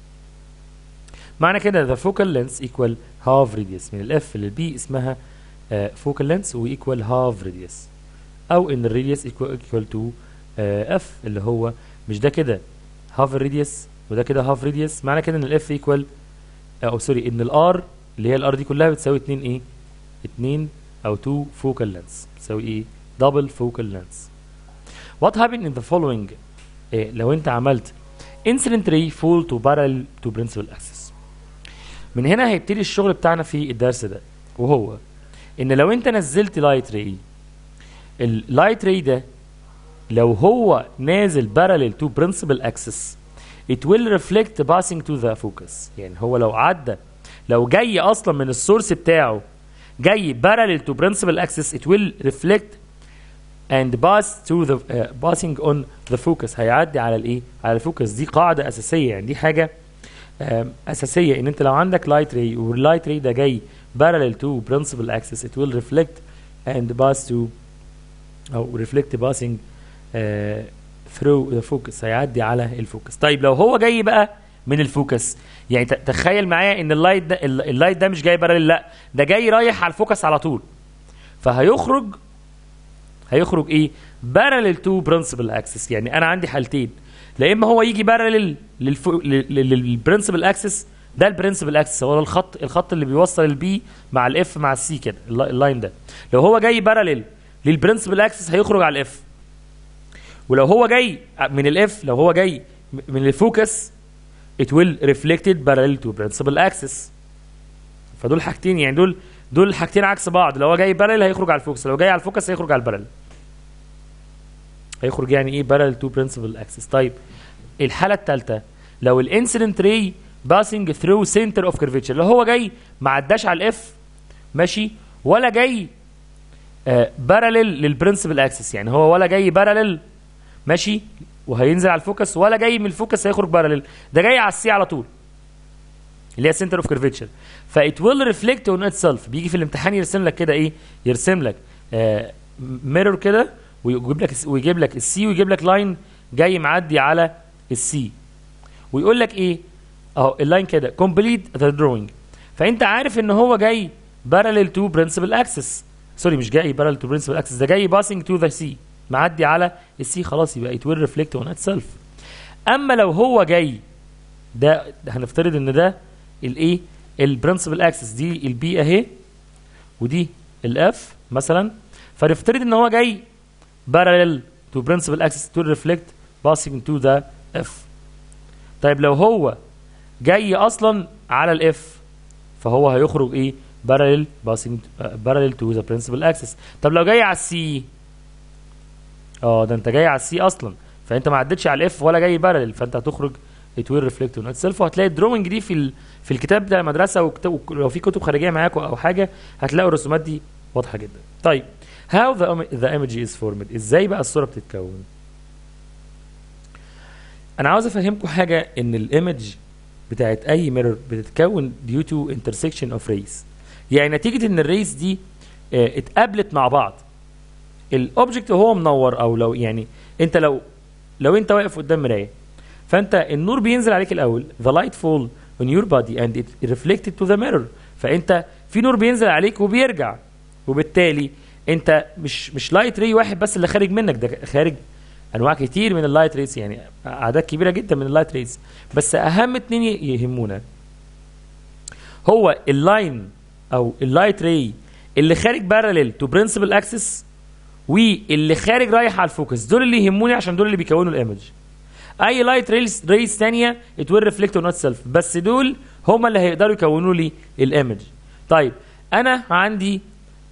معنى كده the focal length equal half radius من الاف للبي اسمها uh, focal length و equal half radius او ان الراديوس equal, equal to uh, f اللي هو مش ده كده half radius وده كده half radius معنى كده ان الاف equal او سوري ان الار اللي هي الار دي كلها بتساوي 2 ايه 2 او 2 focal lengths بتساوي ايه double focal lengths what happened in the following إيه لو انت عملت incident ray fall to parallel to principal axis من هنا هيبتدي الشغل بتاعنا في الدرس ده وهو ان لو انت نزلت لايت راي اللايت راي ده لو هو نازل parallel to principal axis it will reflect passing to the focus يعني هو لو عدى لو جاي اصلا من السورس بتاعه جاي parallel to principal axis it will reflect and pass to the uh, passing on the focus هيعدي على الايه على الفوكس دي قاعده اساسيه يعني دي حاجه اساسيه ان انت لو عندك لايت راي واللايت راي ده جاي parallel to principal axis it will reflect and pass to او reflect passing uh, through the focus هيعدي على الفوكس طيب لو هو جاي بقى من الفوكس يعني تخيل معايا ان اللايت ده اللايت ده مش جاي بارل لا ده جاي رايح على الفوكس على طول فهيخرج هيخرج ايه بارل تو برنسبل اكسس يعني انا عندي حالتين لا اما هو يجي بارل للبرنسبل اكسس ده البرنسبل اكسس هو الخط الخط اللي بيوصل البي مع الاف مع السي كده اللاين ده لو هو جاي بارل للبرنسبل اكسس هيخرج على الاف ولو هو جاي من الاف لو هو جاي من الفوكس it will reflected parallel to principal axis فدول حاجتين يعني دول دول حاجتين عكس بعض لو هو جاي بارل هيخرج على الفوكس لو جاي على الفوكس هيخرج على البارل هيخرج يعني ايه بارل تو برنسبل اكسس طيب الحاله الثالثه لو الانسيدنت ري باسنج ثرو سنتر اوف كيرفيتشر لو هو جاي ما عداش على الاف ماشي ولا جاي آه بارلل للبرنسبل اكسس يعني هو ولا جاي بارلل ماشي وهينزل على الفوكس ولا جاي من الفوكس هيخرج بارلل ده جاي على السي على طول اللي هي سنتر اوف كيرفيتشر فايت ويل ريفلكت اون ات سيلف بيجي في الامتحان يرسم لك كده ايه يرسم لك آه ميرور كده ويجيب لك ويجيب لك السي ويجيب لك لاين جاي معدي على السي ويقول لك ايه اهو اللاين كده كومبليت ذا دروينج فانت عارف ان هو جاي بارلل تو برنسبل اكسس سوري مش جاي بارلل تو برنسبل اكسس ده جاي باسنج تو ذا سي معدي على السي خلاص يبقى it will reflect on itself اما لو هو جاي ده هنفترض ان ده الايه البرنسبل اكسس دي البي اهي ودي الاف مثلا فنفترض ان هو جاي parallel to principal axis to reflect passing to the f طيب لو هو جاي اصلا على الاف فهو هيخرج ايه parallel passing uh, parallel to the principal axis طب لو جاي على السي اه ده انت جاي على السي اصلا فانت ما عدتش على الاف ولا جاي بارلل فانت هتخرج it will reflect on itself وهتلاقي الدروينج دي في ال... في الكتاب بتاع المدرسه ولو في كتب خارجيه معاكم او حاجه هتلاقوا الرسومات دي واضحه جدا طيب how the, the image is formed ازاي بقى الصوره بتتكون انا عاوز افهمكم حاجه ان الايمج بتاعت اي ميرور بتتكون due to intersection of rays يعني نتيجه ان الريس دي اه اتقابلت مع بعض الاوبجكت وهو منور او لو يعني انت لو لو انت واقف قدام مرايه فانت النور بينزل عليك الاول the light fall on your body and it reflected to the mirror فانت في نور بينزل عليك وبيرجع وبالتالي انت مش مش لايت ري واحد بس اللي خارج منك ده خارج انواع كتير من اللايت ريز يعني اعداد كبيره جدا من اللايت ريز بس اهم اتنين يهمونا هو اللاين او اللايت ري اللي خارج بارلل تو برنسبل اكسس واللي خارج رايح على الفوكس دول اللي يهموني عشان دول اللي بيكونوا الايمج اي لايت ريز ريز ثانيه ات ويل ريفلكت اون سيلف بس دول هم اللي هيقدروا يكونوا لي الايمج طيب انا عندي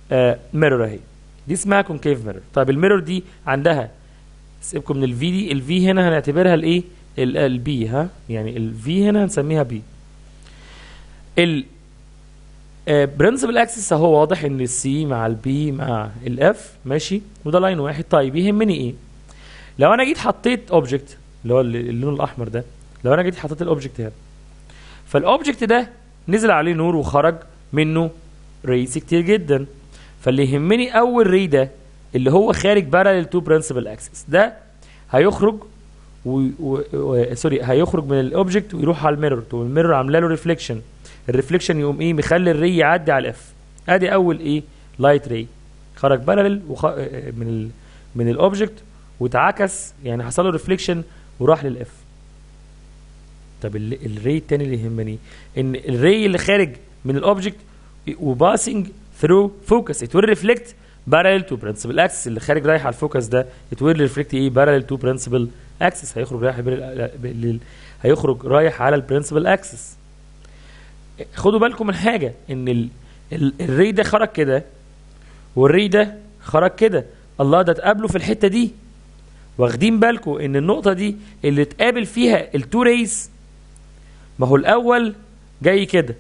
ميرور اهي دي اسمها كونكيف ميرور طيب الميرور دي عندها سيبكم من الفي دي الفي هنا هنعتبرها الايه البي ها يعني الفي هنا هنسميها بي ال برنسبل اكسس اهو واضح ان السي مع البي مع الاف ماشي وده لاين واحد طيب يهمني ايه لو انا جيت حطيت اوبجكت اللي هو اللون الاحمر ده لو انا جيت حطيت الاوبجكت هنا فالاوبجكت ده نزل عليه نور وخرج منه ريز كتير جدا فاللي يهمني اول ري ده اللي هو خارج باراليل تو برنسبل اكسس ده هيخرج و... و... و... سوري هيخرج من الاوبجكت ويروح على الميرور تقوم الميرور عامله له ريفليكشن الريفليكشن يقوم ايه مخلي الري يعدي على الاف ادي اول ايه لايت ري خرج باراليل وخ... من ال... من الاوبجكت واتعكس يعني حصل له ريفليكشن وراح للاف طب ال... الري التاني اللي يهمني ان الري اللي خارج من الاوبجكت وباسنج ثرو فوكس ات ويل ريفلكت باراليل تو برنسبل اكسس اللي خارج رايح على الفوكس ده ات ويل ريفلكت ايه باراليل تو برنسبل اكسس هيخرج رايح بال... هيخرج رايح على البرنسبل اكسس خدوا بالكم من حاجه ان ال... ال... الري ده خرج كده والري ده خرج كده الله ده اتقابلوا في الحته دي واخدين بالكم ان النقطه دي اللي اتقابل فيها التو ريز ما هو الاول جاي كده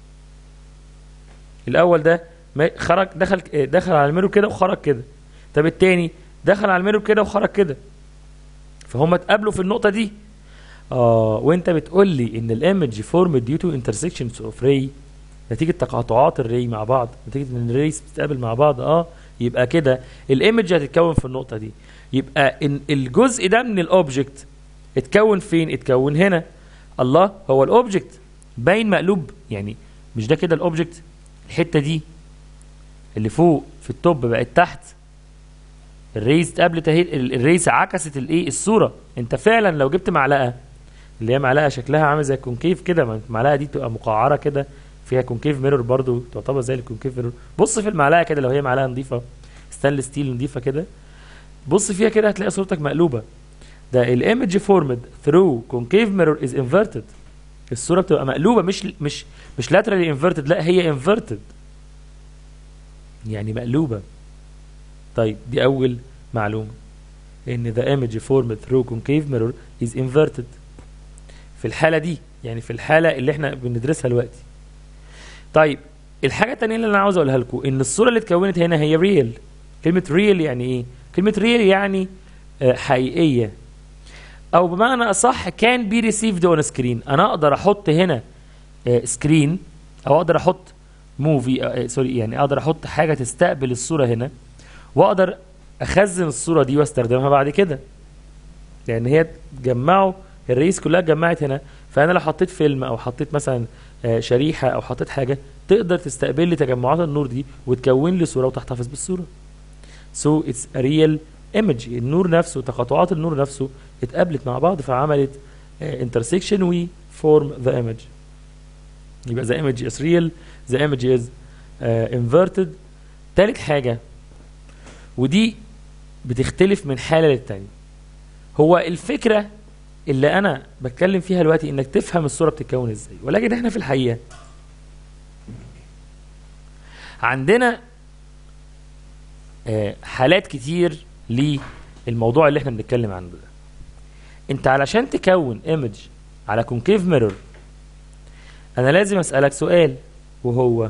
الاول ده خرج دخل دخل على الميرور كده وخرج كده طب التاني دخل على الميرور كده وخرج كده فهم اتقابلوا في النقطه دي اه وانت بتقول لي ان الايمج فورم ديو تو انترسكشنز اوف ري نتيجه تقاطعات الري مع بعض نتيجه ان الريز بتتقابل مع بعض اه يبقى كده الايمج هتتكون في النقطه دي يبقى إن الجزء ده من الاوبجكت اتكون فين اتكون هنا الله هو الاوبجكت باين مقلوب يعني مش ده كده الاوبجكت الحته دي اللي فوق في التوب بقت تحت الريز اتقابلت اهي الريز عكست الايه الصوره انت فعلا لو جبت معلقه اللي هي معلقه شكلها عامل زي الكونكيف كده المعلقه دي تبقى مقعره كده فيها كونكيف ميرور برضو تعتبر زي الكونكيف ميرور بص في المعلقه كده لو هي معلقه نظيفه ستانلس ستيل نظيفه كده بص فيها كده هتلاقي صورتك مقلوبه ده الايمج فورمد ثرو كونكيف ميرور از انفرتد الصوره بتبقى مقلوبه مش مش مش لاترالي انفرتد لا هي انفرتد يعني مقلوبه طيب دي اول معلومه ان the image formed through concave mirror is inverted في الحاله دي يعني في الحاله اللي احنا بندرسها دلوقتي طيب الحاجه الثانيه اللي انا عاوز اقولها لكم ان الصوره اللي اتكونت هنا هي ريل كلمه ريل يعني ايه كلمه ريل يعني حقيقيه او بمعنى اصح كان بي ريسيفد اون سكرين انا اقدر احط هنا سكرين او اقدر احط موفي سوري يعني اقدر احط حاجه تستقبل الصوره هنا واقدر اخزن الصوره دي واستخدمها بعد كده لان هي جمعوا الرئيس كلها اتجمعت هنا فانا لو حطيت فيلم او حطيت مثلا شريحه او حطيت حاجه تقدر تستقبل لي تجمعات النور دي وتكون لي صوره وتحتفظ بالصوره سو اتس ا ريال ايمج النور نفسه تقاطعات النور نفسه اتقابلت مع بعض فعملت انترسكشن وي فورم ذا ايمج يبقى ذا ايمج از ريال ذا ايمج از انفرتد تالت حاجه ودي بتختلف من حاله للتانيه هو الفكره اللي انا بتكلم فيها دلوقتي انك تفهم الصوره بتتكون ازاي ولكن احنا في الحقيقه عندنا حالات كتير للموضوع اللي احنا بنتكلم عنه ده انت علشان تكون ايمج على كونكيف ميرور انا لازم اسالك سؤال وهو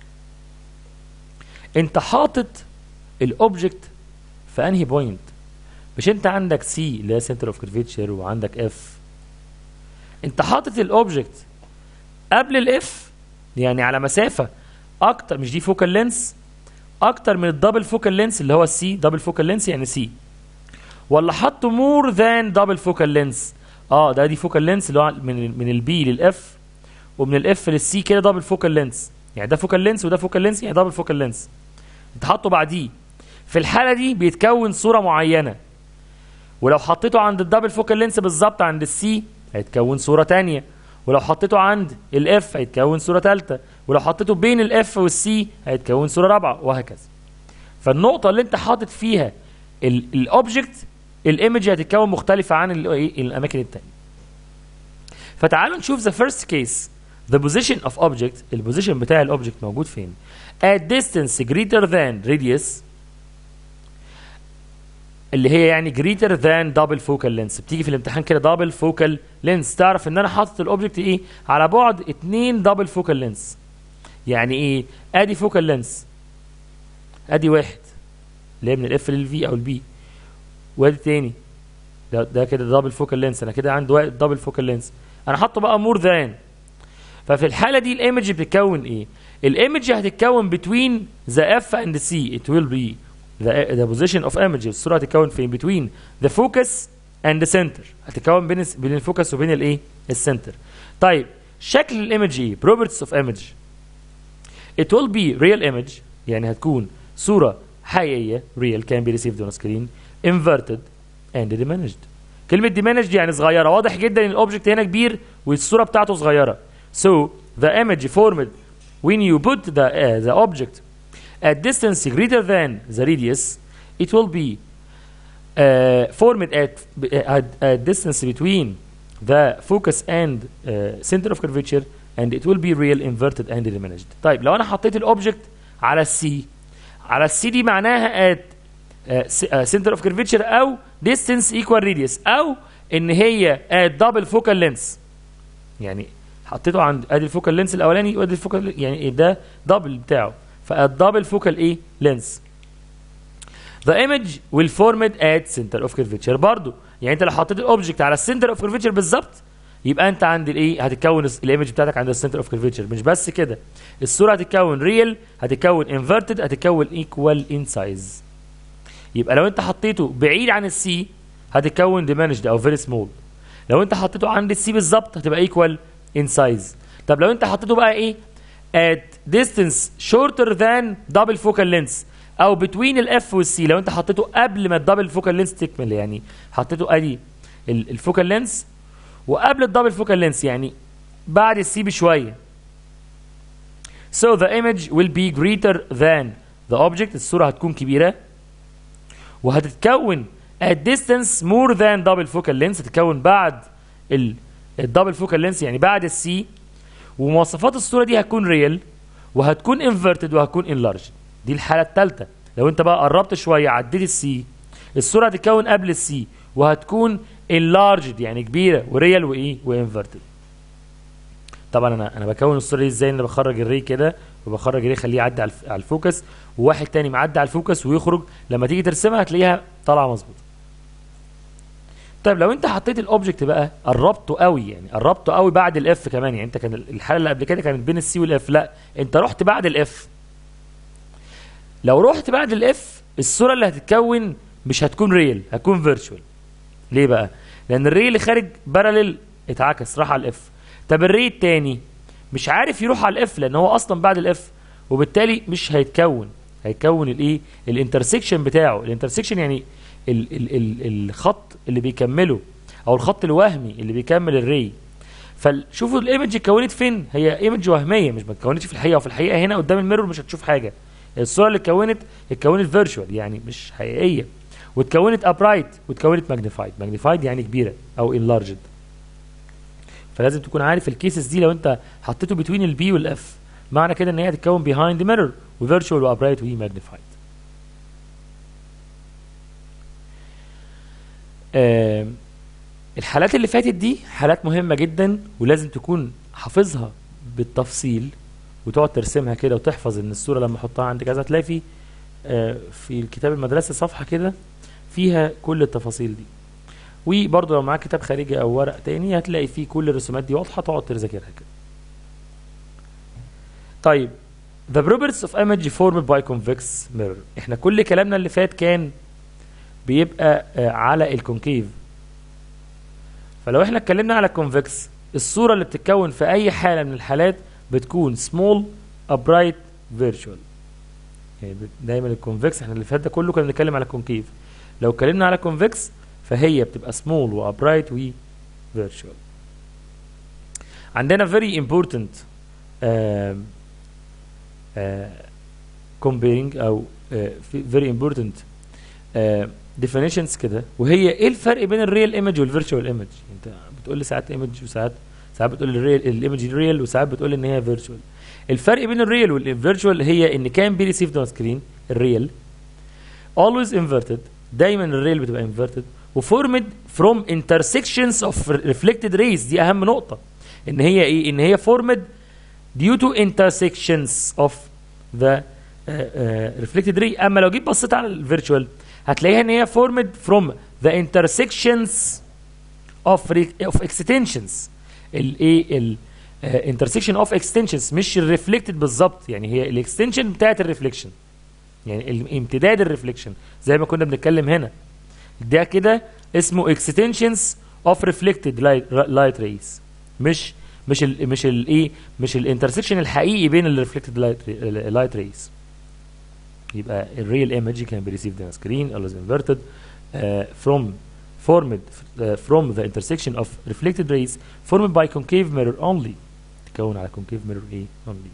انت حاطط الاوبجكت في انهي بوينت مش انت عندك سي اللي هي سنتر اوف كيرفيتشر وعندك اف انت حاطط الاوبجكت قبل الاف يعني على مسافه اكتر مش دي فوكال لينس اكتر من الدبل فوكال لينس اللي هو السي دبل فوكال لينس يعني سي ولا حطه مور ذان دبل فوكال لينس اه ده دي فوكال لينس اللي هو من من البي للاف ومن الاف للسي كده دبل فوكال لينس يعني ده فوكال لينس وده فوكال لينس يعني دبل فوكال لينس انت حاطه بعديه في الحاله دي بيتكون صوره معينه ولو حطيته عند الدبل فوكال لينس بالظبط عند السي هيتكون صوره تانية ولو حطيته عند الاف هيتكون صوره ثالثه ولو حطيته بين الاف والسي هيتكون صوره رابعه وهكذا فالنقطه اللي انت حاطط فيها الاوبجكت الايمج هتتكون مختلفه عن الاماكن الثانيه فتعالوا نشوف ذا فيرست كيس the position of object البوزيشن بتاع الاوبجكت موجود فين at distance greater than radius اللي هي يعني greater than double focal length بتيجي في الامتحان كده double focal length تعرف ان انا حاطط الاوبجكت ايه على بعد 2 double focal length يعني ايه ادي focal length ادي واحد اللي هي من الاف للفي او البي وادي تاني ده ده كده دبل فوكال لينس انا كده عندي واحد دبل فوكال لينس انا حاطه بقى مور ذان ففي الحاله دي الايمج بتتكون ايه الايمج هتتكون between the f and the c it will be the, the position of image الصوره هتتكون فين between the focus and the center هتتكون بين بين الفوكس وبين الايه السنتر طيب شكل الايمج ايه properties of image it will be real image يعني هتكون صوره حقيقيه real can be received on screen inverted and diminished كلمة diminished يعني صغيرة واضح جدا ان الاوبجكت هنا كبير والصورة بتاعته صغيرة so the image formed when you put the, uh, the object at distance greater than the radius it will be uh, formed at, at, at distance between the focus and uh, center of curvature and it will be real inverted and diminished طيب لو انا حطيت الاوبجكت على السي على السي دي معناها at سنتر اوف كيرفيتشر او ديستنس ايكوال راديوس او ان هي دبل فوكال لينس يعني حطيته عند ادي الفوكال لينس الاولاني وادي الفوكال يعني إيه ده دبل بتاعه فالدبل فوكال ايه لينس The image will form it at center of curvature برضو يعني انت لو حطيت الاوبجكت على السنتر اوف كيرفيتشر بالظبط يبقى انت عند الايه هتتكون الايمج بتاعتك عند السنتر اوف كيرفيتشر مش بس كده الصوره هتتكون ريل هتتكون انفرتد هتتكون ايكوال ان سايز يبقى لو انت حطيته بعيد عن السي هتتكون diminished او very small لو انت حطيته عند السي بالظبط هتبقى equal in size طب لو انت حطيته بقى ايه at distance shorter than double focal length او between الاف والسي لو انت حطيته قبل ما الدبل فوكال لينس تكمل يعني حطيته ادي الفوكال لينس وقبل الدبل فوكال لينس يعني بعد السي بشويه so the image will be greater than the object الصوره هتكون كبيره وهتتكون at distance more than double focal length هتتكون بعد الدبل فوكال لينس يعني بعد السي ومواصفات الصوره دي هتكون ريال وهتكون انفرتد وهتكون انلارج دي الحاله الثالثه لو انت بقى قربت شويه عديت السي الصوره هتتكون قبل السي وهتكون enlarged يعني كبيره وريال وايه وانفرتد طبعا انا انا بكون الصوره دي ازاي انا بخرج الري كده وبخرج الري خليه يعدي على الف- على الفوكس وواحد تاني معدي على الفوكس ويخرج لما تيجي ترسمها هتلاقيها طالعه مظبوطه طيب لو انت حطيت الاوبجكت بقى قربته قوي يعني قربته قوي بعد الاف كمان يعني انت كان الحاله اللي قبل كده كانت بين السي والاف لا انت رحت بعد الاف لو رحت بعد الاف الصوره اللي هتتكون مش هتكون ريل هتكون فيرتشوال ليه بقى لان الري اللي خارج باراليل اتعكس راح على الاف طب الري التاني مش عارف يروح على الاف لان هو اصلا بعد الاف وبالتالي مش هيتكون هيكون الايه الانترسكشن بتاعه الانترسكشن يعني ال ال ال الخط اللي بيكمله او الخط الوهمي اللي بيكمل الري فشوفوا الايمج اتكونت فين هي ايمج وهميه مش ما اتكونتش في الحقيقه وفي الحقيقه هنا قدام الميرور مش هتشوف حاجه الصوره اللي اتكونت اتكونت فيرتشوال يعني مش حقيقيه واتكونت ابرايت واتكونت ماجنيفايد ماجنيفايد يعني كبيره او انلارجد فلازم تكون عارف الكيسز دي لو انت حطيته بتوين البي والاف معنى كده ان هي هتتكون بيهايند ميرور وفيرتشوال وابرايت وماجنيفايد آم، الحالات اللي فاتت دي حالات مهمة جدا ولازم تكون حافظها بالتفصيل وتقعد ترسمها كده وتحفظ ان الصورة لما احطها عند كذا هتلاقي في آه، في الكتاب المدرسة صفحة كده فيها كل التفاصيل دي وبرضه لو معاك كتاب خارجي او ورق تاني هتلاقي فيه كل الرسومات دي واضحة تقعد تذاكرها كده طيب The properties of image formed by convex mirror احنا كل كلامنا اللي فات كان بيبقى آه، على الكونكيف فلو احنا اتكلمنا على الكونفكس الصورة اللي بتتكون في أي حالة من الحالات بتكون small upright virtual يعني بت- دايما الكونفكس احنا اللي فات ده كله كنا بنتكلم على الكونكيف لو اتكلمنا على كونفكس فهي بتبقى small وابرايت و virtual عندنا very important آم، آه، comparing او آه، في- very important ديفينيشنز كده وهي ايه الفرق بين الريال ايمج والفيرتشوال ايمج انت بتقول لي ساعات ايمج وساعات ساعات بتقول الريل الايمج ريل وساعات بتقول ان هي فيرتشوال الفرق بين الريل والفيرتشوال هي ان كان بي ريسيفد اون سكرين الريل always inverted دايما الريل بتبقى inverted وفورمد from intersections of reflected rays دي اهم نقطه ان هي ايه ان هي formed due to intersections of the uh, uh, reflected ray اما لو جيت بصيت على الفيرتشوال هتلاقيها ان هي formed from the intersections of re- of extensions الايه ال uh, intersection of extensions مش الريفلكتد بالظبط يعني هي الاكستنشن بتاعت الريفليكشن يعني الامتداد الريفليكشن زي ما كنا بنتكلم هنا ده كده اسمه extensions of reflected light, light rays مش مش ال مش الايه مش الانترسكشن الحقيقي بين الريفلكتد لايت ريز يبقى الريال ايمج can be received on a screen always inverted uh, from formed uh, from the intersection of reflected rays formed by concave mirror only تكون على concave mirror ايه only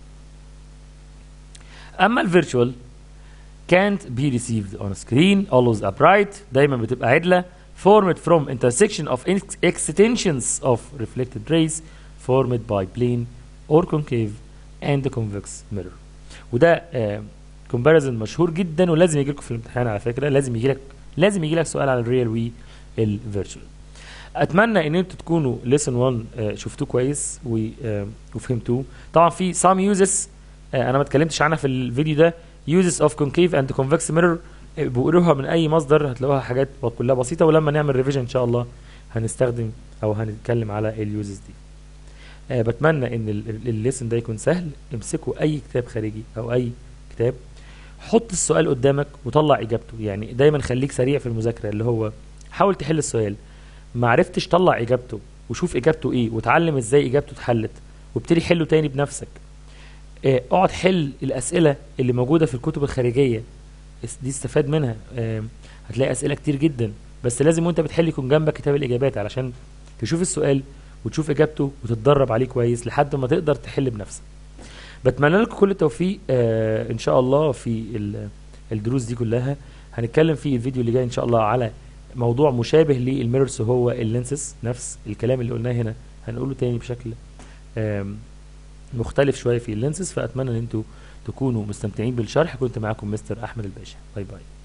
اما الفيرتشوال can't be received on a screen always upright دايما بتبقى عدله formed from intersection of ex- extensions of reflected rays formed by plane or concave and the convex mirror وده كومباريزن مشهور جدا ولازم يجي لكم في الامتحان على فكره لازم يجي لك لازم يجي لك سؤال على الريال والفيرتشوال اتمنى ان انتوا تكونوا ليسن 1 آه، شفتوه كويس و- آه، وفهمتوه طبعا في some uses آه، انا ما اتكلمتش عنها في الفيديو ده uses of concave and convex mirror آه، بقروها من اي مصدر هتلاقوها حاجات كلها بسيطه ولما نعمل ريفيجن ان شاء الله هنستخدم او هنتكلم على اليوزز دي آه بتمنى ان الليسن ده يكون سهل امسكوا اي كتاب خارجي او اي كتاب حط السؤال قدامك وطلع اجابته يعني دايما خليك سريع في المذاكره اللي هو حاول تحل السؤال ما عرفتش طلع اجابته وشوف اجابته ايه وتعلم ازاي اجابته اتحلت وابتدي حله تاني بنفسك آه، اقعد حل الاسئله اللي موجوده في الكتب الخارجيه اس- دي استفاد منها آه، هتلاقي اسئله كتير جدا بس لازم وانت بتحل يكون جنبك كتاب الاجابات علشان تشوف السؤال وتشوف اجابته وتتدرب عليه كويس لحد ما تقدر تحل بنفسك بتمنى لكم كل التوفيق آه ان شاء الله في ال- الدروس دي كلها هنتكلم في الفيديو اللي جاي ان شاء الله على موضوع مشابه للميرورز وهو اللينسز نفس الكلام اللي قلناه هنا هنقوله تاني بشكل آم، مختلف شويه في اللينسز فاتمنى ان انتوا تكونوا مستمتعين بالشرح كنت معاكم مستر احمد الباشا باي باي